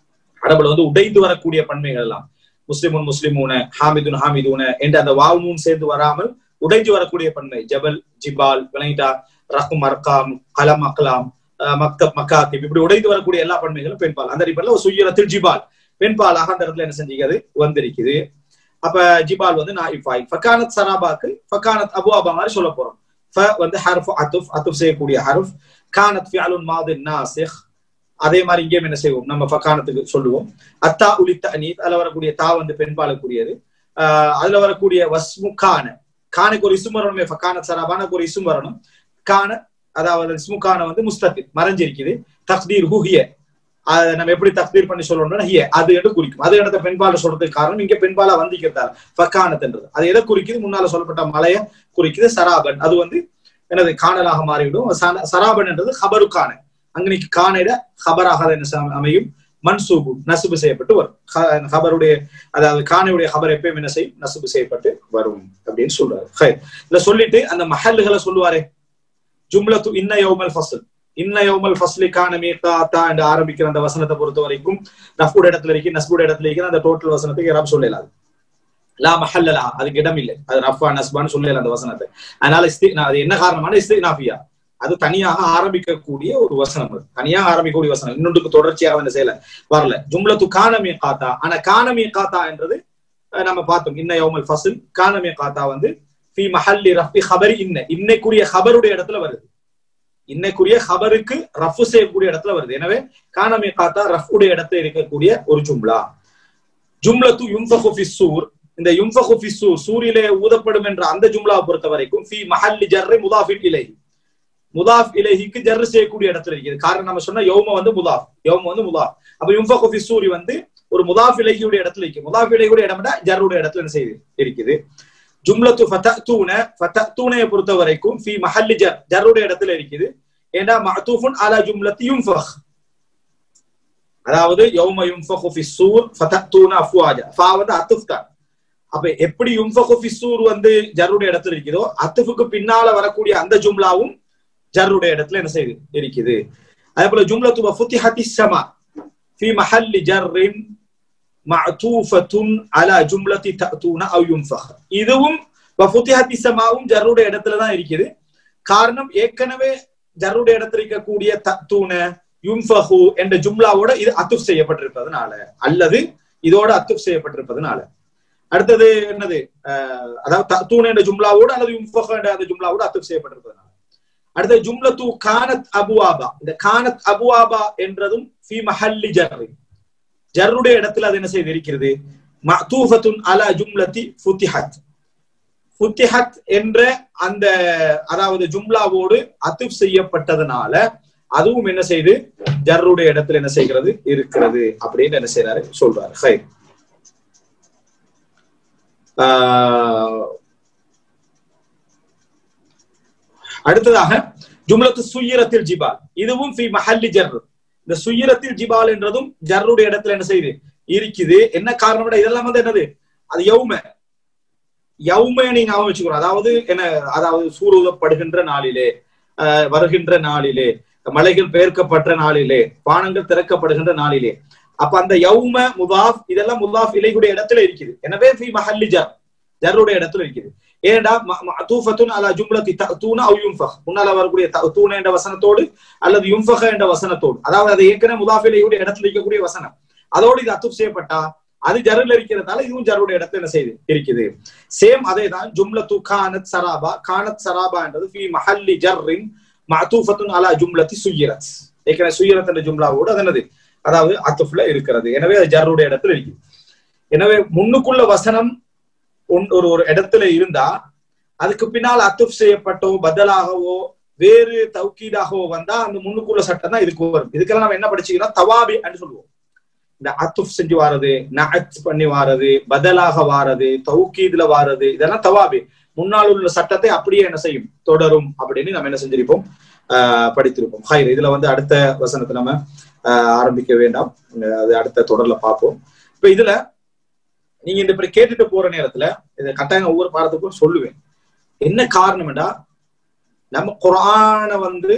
அரபுல வந்து உடைந்து வரக்கூடிய பன்மைகள் எல்லாம் முஸ்லிமுன் முஸ்லிமூன ஹாமிதுன் ஹாமிதூன என்று அந்த வாவுமும் சேர்ந்து வராமல் உடைஞ்சு வரக்கூடிய பன்மை ஜபல் ஜிபால் விளையிட்டா ரஹ்ம் அர்காம் கலம் அக்லாம் மக்தப் மக்காத்திப் இப்படி உடைந்து வரக்கூடிய எல்லா பன்மைகளும் பெண்பால் அந்த அடிப்படையில் சுயரத்தில் ஜிபால் பெண்பாலாக அந்த இடத்துல என்ன செஞ்சுக்கிறது வந்திருக்குது அப்ப ஜிபால் வந்து நாயிஃபாய் ஃபகானத் சராபாக்கு ஃபகானத் அபுஆபா மாதிரி சொல்ல போறோம் ஃப வந்து ஹர்ஃப் அத்துஃப் அத்துஃப் செய்யக்கூடிய ஹர்ஃப் கானத் ஃபிஅலுன் மாதின் நாசிக் அதே மாதிரி இங்கேயும் என்ன செய்வோம் நம்ம ஃபகானத்துக்கு சொல்லுவோம் அத்தா உலித்த அனீத் அதுல வரக்கூடிய தா வந்து பெண்பாலக்கூடியது ஆஹ் அதுல வரக்கூடிய வஸ்மு கான கானுக்கு ஒரு இசும் வரணுமே ஃபகானத் சராபானுக்கு ஒரு இசும் வரணும் கான அதாவது இஸ்மு கான வந்து முஸ்தத்தின் மறைஞ்சிருக்குது தக்தீர் ஹுஹிய அதை நம்ம எப்படி தக்தீர் பண்ணி சொல்லணும்னா ஹிய அது என்று குறிக்கும் அது இடத்த பெண்பால சொல்றதுக்கு காரணம் இங்க பெண்பாலா வந்திக்கிறதால ஃபக்கானத்ன்றது அது எதை குறிக்குது முன்னால சொல்லப்பட்ட மலைய குறிக்குது சராபன் அது வந்து எனது காணலாக மாறிவிடும் சராபன் என்றது ஹபரு கான அங்கனைக்கு காணையிட ஹபராக என்ன அமையும் மன்சூபு நசுபு செய்யப்பட்டு வரும் ஹபருடைய அதாவது காணையுடைய ஹபர் எப்பயும் என்ன செய்யும் நசுபு செய்யப்பட்டு வரும் அப்படின்னு சொல்றாரு இத சொல்லிட்டு அந்த மஹல்களை சொல்லுவாரே ஜும்லத்து இன்ன யௌமல் ஃபஸ்ல் இன்ன யௌமல் ஃபஸ்லி கான மீகாத்தா என்று ஆரம்பிக்கிற அந்த வசனத்தை பொறுத்த வரைக்கும் நஃபுட இடத்துல இருக்கு நஸ்புட இடத்துல இருக்கு அந்த டோட்டல் வசனத்துக்கு யாரும் சொல்லலாது லா மஹல்லலா அதுக்கு இடம் இல்லை அது ரஃபா நஸ்பான்னு சொல்லல அந்த வசனத்தை அதனால இஸ்தி அது என்ன காரணமான இஸ்தினாஃபியா அது தனியாக ஆரம்பிக்கக்கூடிய ஒரு வசனம் அது தனியாக ஆரம்பிக்கக்கூடிய வசனம் இன்னொன்றுக்கு தொடர்ச்சியாக என்ன செய்யல வரல ஜும்லத்து கானமே காத்தா ஆனா கானமே காத்தா என்றது நம்ம பார்த்தோம் இன்ன யௌமல் ஃபசில் கானமே காத்தா வந்து ஃபி மஹல்லி ரஃபி ஹபரி இன்ன இன்னைக்குரிய ஹபருடைய இடத்துல வருது இன்னைக்குரிய ஹபருக்கு ரஃபு செய்யக்கூடிய இடத்துல வருது எனவே கானமே காத்தா ரஃபுடைய இடத்துல இருக்கக்கூடிய ஒரு ஜும்லா ஜும்லத்து யும்ஃபஹு ஃபி சூர் இந்த யும்ஃபஹு ஃபி சூர் சூரிலே ஊதப்படும் என்ற அந்த ஜும்லாவை பொறுத்த வரைக்கும் ஃபி மஹல்லி ஜர்ரி முதாஃபின் இலைஹி முதாஃப் இலைஹிக்கு ஜர்ரு செய்யக்கூடிய இடத்துல இருக்குது காரணம் நம்ம சொன்னா யௌம வந்து முதாஃப் யௌம வந்து முதாஃப் அப்ப யும்ஃபஹு ஃபி சூரி வந்து ஒரு முதாஃப் இலைஹியுடைய இடத்துல இருக்கு முதாஃப் இலைஹியுடைய இடம்னா ஜர்ருடைய இடத்துல என்ன செய்யுது இருக்குது ஜும்லத்து ஃபதூன ஃபதூனைய பொறுத்த வரைக்கும் ஃபி மஹல்லி ஜர் ஜர்ருடைய இடத்துல இருக்குது ஏன்னா மஅதூஃபுன் அலா ஜும்லத்தி யும்ஃபஹ் அதாவது யௌம யும்ஃபஹு ஃபி சூர் ஃபதூன அஃப்வாஜா ஃபா வந்து அத்துஃப் தான் அப்ப எப்படி யும்ஃபஹு ஃபி சூர் வந்து ஜர்ருடைய இடத்துல இருக்குதோ அத்துஃபுக்கு பின்னால வரக்கூடிய அந்த ஜும்லாவும் ஜர்ருடைய இடத்துல என்ன செய்யுது இருக்குது அதே போல ஜும்லத்து வஃபுத்திஹத்தி ஸமா ஃபி மஹல்லி ஜர்ரின் மஅதூஃபத்துன் அலா ஜும்லத்தி தஅதூன அவ் யுன்ஃபஹ் இதுவும் வஃபுத்திஹத்தி ஸமாவும் ஜர்ருடைய இடத்துல தான் இருக்குது காரணம் ஏற்கனவே ஜர்ருடைய இடத்துல இருக்கக்கூடிய தஅதூன யுன்ஃபஹு என்ற ஜும்லாவோட இது அத்துஃப் செய்யப்பட்டிருப்பதனால அல்லது இதோட அத்துஃப் செய்யப்பட்டிருப்பதனால அடுத்தது என்னது அதாவது தூண் என்ற ஜும்லாவோடு அல்லது யும்ஃபஹ் என்ற அந்த ஜும்லாவோடு அத்துஃப் செய்யப்பட்டிருப்பதனால அடுத்தது ஜும்லத்து கானத் அபுவாபா இந்த கானத் அபுவாபா என்றதும் ஃபி மஹல்லி ஜர்ரி ஜர்ருடைய இடத்துல அது என்ன செய்து இருக்கிறது மஅதூஃபத்துன் அலா ஜும்லத்தி ஃபுத்திஹத் ஃபுத்திஹத் என்ற அந்த அதாவது ஜும்லாவோடு அத்துப் செய்யப்பட்டதுனால அதுவும் என்ன செய்து ஜர்ருடைய இடத்துல என்ன செய்கிறது இருக்கிறது அப்படின்னு என்ன செய்யறாரு சொல்றாரு ஹை அடுத்ததாக ஜும்லத்து சுயிரத்தில் ஜிபால் இதுவும் ஃபி மஹல்லி ஜர் இந்த சுயிரத்தில் ஜிபால் என்றதும் ஜர்ருடைய இடத்துல என்ன செய்யுது இருக்குது என்ன காரணம் இதெல்லாம் வந்து என்னது அது யௌம யௌம நீங்க ஞாபகம் வச்சுக்கணும் அதாவது என்ன அதாவது சூடுவப்படுகின்ற நாளிலே வருகின்ற நாளிலே மலைகள் பெயர்க்கப்பட்ட நாளிலே பானங்கள் திறக்கப்படுகின்ற நாளிலே அப்ப அந்த யௌம முதாஃப் இதெல்லாம் முதாஃப் இலைகுடைய இடத்துல இருக்குது எனவே ஃபி மஹல்லி ஜர் ஜர்ருடைய இடத்துல இருக்குது ஏண்டா தூஃபத்துன் அலா ஜும்லத்தி தூன அவு யும்ஃபஹ் முன்னால வரக்கூடிய தூன என்ற வசனத்தோடு அல்லது யும்ஃபஹ என்ற வசனத்தோடு அதாவது அது ஏற்கனவே முதாஃப் இலைகுடைய இடத்துல இருக்கக்கூடிய வசனம் அதோடு இது அத்துப் செய்யப்பட்டா அது ஜருல இருக்கிறதால இதுவும் ஜருடைய இடத்துல என்ன செய்யுது இருக்குது சேம் அதே தான் ஜும்லத்து கானத் சராபா கானத் சராபா என்றது ஃபி மஹல்லி ஜர்ரின் மஅதூஃபத்துன் அலா ஜும்லத்தி சுயிரத் ஏற்கனவே சுயிரத் என்ற ஜும்லாவோடு அது என்னது அதாவது அத்துஃப்ல இருக்கிறது எனவே அது ஜருடைய இடத்துல இருக்குது எனவே முன்னுக்குள்ள வசனம் ஒரு ஒரு இடத்துல இருந்தா அதுக்கு பின்னால் அத்துப் செய்யப்பட்டோ பதிலாகவோ வேறு தௌக்கீதாகவோ வந்தா அந்த முன்னுக்குள்ள சட்டம் தான் இதுக்கு வரும் இதுக்கெல்லாம் நம்ம என்ன படிச்சுக்கிறோம் தவாபி அப்படின்னு சொல்லுவோம் இந்த அத்துப் செஞ்சு வாரது நஅத் பண்ணி வாரது பதிலாக வாரது தௌக்கீதுல வாரது இதெல்லாம் தவாபி முன்னால் உள்ள சட்டத்தை அப்படியே என்ன செய்யும் தொடரும் அப்படின்னு நம்ம என்ன செஞ்சிருப்போம் ஆஹ் படித்திருப்போம் ஹைர் இதுல வந்து அடுத்த வசனத்தை நம்ம ஆஹ் ஆரம்பிக்க வேண்டாம் அது அடுத்த தொடர்ல பார்ப்போம் இப்ப இதுல நீங்க இந்த இப்படி கேட்டுட்டு போற நேரத்துல இதை கட்டாயம் ஒவ்வொரு பாடத்துக்கும் சொல்லுவேன் என்ன காரணம்டா நம்ம குரான வந்து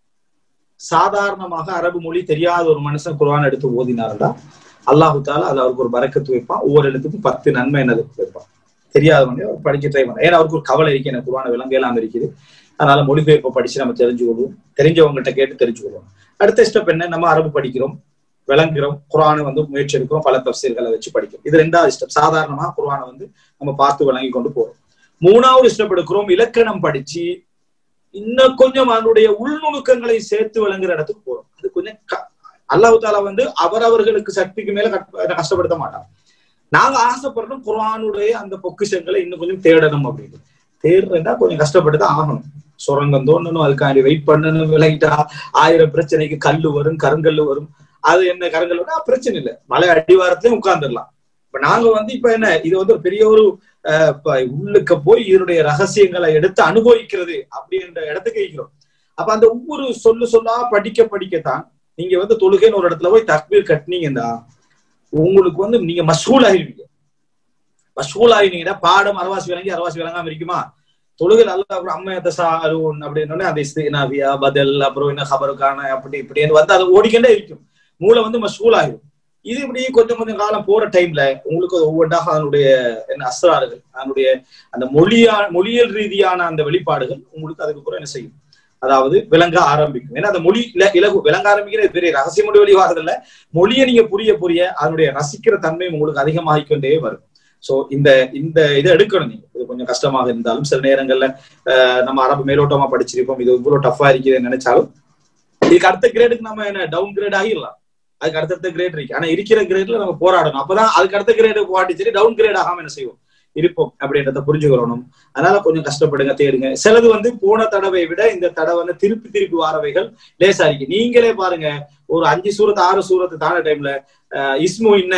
சாதாரணமாக அரபு மொழி தெரியாத ஒரு மனுஷன் குரான் எடுத்து ஓதினாருடா அல்லாஹு தாலா அது அவருக்கு ஒரு பறக்கத்து வைப்பான் ஒவ்வொரு இடத்துக்கும் பத்து நன்மை என்னது வைப்பான் தெரியாதவங்க அவர் படிக்க ட்ரை பண்ண ஏன்னா அவருக்கு ஒரு கவலை இருக்கு எனக்கு குரான விலங்கு எல்லாம் இருக்குது அதனால மொழிபெயர்ப்பை படிச்சு நம்ம தெரிஞ்சு கொள்வோம் தெரிஞ்சவங்ககிட்ட கேட்டு தெரிஞ்சு கொள்வோம் அடுத்த ஸ்டெப் என்ன நம்ம அரபு படிக்கிறோம் விளங்குறோம் குரானை வந்து முயற்சி எடுக்கிறோம் பல தப்சீர்களை வச்சு படிக்கிறோம் இது ரெண்டாவது ஸ்டெப் சாதாரணமா குரானை வந்து நம்ம பார்த்து விளங்கி கொண்டு போறோம் மூணாவது ஸ்டெப் எடுக்கிறோம் இலக்கணம் படிச்சு இன்னும் கொஞ்சம் அதனுடைய உள்நுணுக்கங்களை சேர்த்து விளங்குற இடத்துக்கு போறோம் அது கொஞ்சம் அல்லாஹு தாலா வந்து அவரவர்களுக்கு சக்திக்கு மேல கஷ்டப்படுத்த மாட்டான் நாங்க ஆசைப்படுறோம் குரானுடைய அந்த பொக்கிஷங்களை இன்னும் கொஞ்சம் தேடணும் அப்படின்னு தேடுறா கொஞ்சம் கஷ்டப்பட்டு தான் ஆகணும் சுரங்கம் தோண்டணும் அதுக்காண்டி வெயிட் பண்ணணும் விளங்கிட்டா ஆயிரம் பிரச்சனைக்கு கல்லு வரும் கருங்கல்லு வரும் அது என்ன கருங்கல் வரும் பிரச்சனை இல்லை மலை அடிவாரத்திலயும் உட்கார்ந்துடலாம் இப்ப நாங்க வந்து இப்ப என்ன இது வந்து ஒரு பெரிய ஒரு உள்ளுக்க போய் இதனுடைய ரகசியங்களை எடுத்து அனுபவிக்கிறது அப்படின்ற இடத்துக்கு இருக்கிறோம் அப்ப அந்த ஒவ்வொரு சொல்லு சொல்லா படிக்க படிக்கத்தான் நீங்க வந்து தொழுகைன்னு ஒரு இடத்துல போய் தக்பீர் கட்டினீங்கன்னா உங்களுக்கு வந்து நீங்க மசூல் ஆயிருவீங்க மசூல் ஆயிருந்தீங்கன்னா பாடம் அரவாசி விளங்கி அரவாசி விளங்காம இருக்குமா தொழுகை நல்லா அப்புறம் அம்மா தசா அருவன் அப்படின்னு அந்த இஸ்தினாவியா பதில் அப்புறம் என்ன ஹபருக்கான அப்படி இப்படின்னு வந்து அது ஓடிக்கிட்டே இருக்கும் மூளை வந்து மசூல் ஆயிரும் இது இப்படி கொஞ்சம் கொஞ்சம் காலம் போற டைம்ல உங்களுக்கு ஒவ்வொன்றாக அதனுடைய என்ன அஸ்ராறுகள் அதனுடைய அந்த மொழியா மொழியல் ரீதியான அந்த வெளிப்பாடுகள் உங்களுக்கு அதுக்கப்புறம் என்ன செய்யும் அதாவது விளங்க ஆரம்பிக்கும் ஏன்னா அந்த மொழி இல இலகு விளங்க ஆரம்பிக்கிற பெரிய ரகசிய மொழி வழி வரதில்ல மொழியை நீங்க புரிய புரிய அதனுடைய ரசிக்கிற தன்மை உங்களுக்கு அதிகமாகிக் கொண்டே வரும் சோ இந்த இந்த இதை எடுக்கணும் நீங்க இது கொஞ்சம் கஷ்டமாக இருந்தாலும் சில நேரங்கள்ல நம்ம அரபு மேலோட்டமா படிச்சிருப்போம் இது இவ்வளவு டஃபா இருக்குதுன்னு நினைச்சாலும் இதுக்கு அடுத்த கிரேடுக்கு நம்ம என்ன டவுன் கிரேட் ஆகிடலாம் அதுக்கு அடுத்தடுத்த கிரேட் இருக்கு ஆனா இருக்கிற கிரேட்ல நம்ம போராடணும் அப்பதான் அதுக்கு அடுத்த கிரேடு போட்டி சரி டவுன் கிரேட் ஆகாம என்ன செய்வோம் இருப்போம் அப்படின்றத புரிஞ்சுக்கிறணும் அதனால கொஞ்சம் கஷ்டப்படுங்க தேடுங்க சிலது வந்து போன தடவை விட இந்த தடவை வந்து திருப்பி திருப்பி வாரவைகள் லேசா இருக்கு நீங்களே பாருங்க ஒரு அஞ்சு சூரத்து ஆறு சூரத்து தான டைம்ல இஸ்மு இன்ன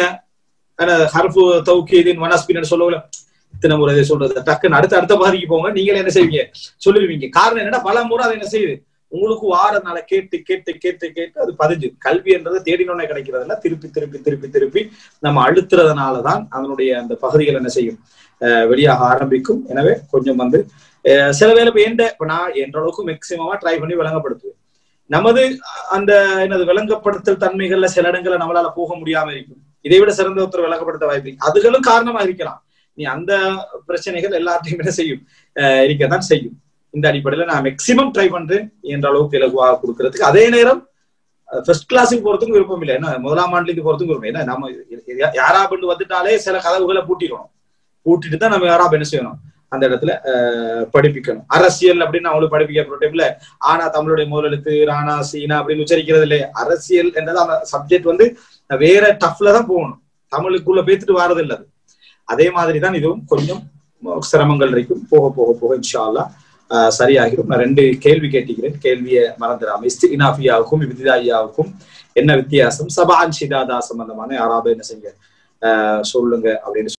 ஹர்ஃபு தௌக்கீதின் மனஸ்பின்னு சொல்லல இத்தனை முறை சொல்றது டக்குன்னு அடுத்த அடுத்த பாதிக்கு போங்க நீங்களே என்ன செய்வீங்க சொல்லிடுவீங்க காரணம் என்னன்னா பல முறை அதை என்ன செய்யுது உங்களுக்கு வாரனால கேட்டு கேட்டு கேட்டு கேட்டு அது பதிஞ்சு கல்வி என்றது தேடினோடனே கிடைக்கிறதுல திருப்பி திருப்பி திருப்பி திருப்பி நம்ம அழுத்துறதுனாலதான் அதனுடைய அந்த பகுதிகள் என்ன செய்யும் வெளியாக ஆரம்பிக்கும் எனவே கொஞ்சம் வந்து சில வேலை இப்ப எந்த இப்ப நான் என்ற அளவுக்கு மேக்சிமமா ட்ரை பண்ணி விளங்கப்படுத்துவேன் நமது அந்த என்னது விளங்கப்படுத்தல் தன்மைகள்ல சில இடங்கள்ல நம்மளால போக முடியாம இருக்கும் இதை விட சிறந்த ஒருத்தர் விளங்கப்படுத்த வாய்ப்பு இருக்கு அதுகளும் காரணமா இருக்கலாம் நீ அந்த பிரச்சனைகள் எல்லாத்தையும் என்ன செய்யும் இருக்கத்தான் செய்யும் இந்த அடிப்படையில நான் மேக்சிமம் ட்ரை பண்றேன் என்ற அளவுக்கு இலகுவாக கொடுக்கறதுக்கு அதே நேரம் ஃபர்ஸ்ட் கிளாஸுக்கு போறதுக்கும் விருப்பம் இல்லை என்ன முதலாம் ஆண்டுக்கு போறதுக்கும் விருப்பம் ஏன்னா நம்ம யாராபண்டு வந்துட்டாலே சில கதவுகளை பூட்டிடணும் பூட்டிட்டு தான் நம்ம யாராப் என்ன செய்யணும் அந்த இடத்துல படிப்பிக்கணும் அரசியல் அப்படின்னு அவங்களுக்கு படிப்பிக்க டைம்ல ஆனா தமிழுடைய முதலெழுத்து ராணா சீனா அப்படின்னு உச்சரிக்கிறது இல்லையே அரசியல் என்றது அந்த சப்ஜெக்ட் வந்து வேற டஃப்ல தான் போகணும் தமிழுக்குள்ள பேத்துட்டு வாரது இல்லை அது அதே மாதிரி தான் இதுவும் கொஞ்சம் சிரமங்கள் இருக்கும் போக போக போக இன்ஷால்லா சரியாகிடும் நான் ரெண்டு கேள்வி கேட்டுக்கிறேன் கேள்வியை மறந்துடாம இஸ்தினாஃபியாவுக்கும் விதிதாயாவுக்கும் என்ன வித்தியாசம் சபான் ஷிதாதா சம்பந்தமான யாராவது என்ன செய்ய சொல்லுங்க அப்படின்னு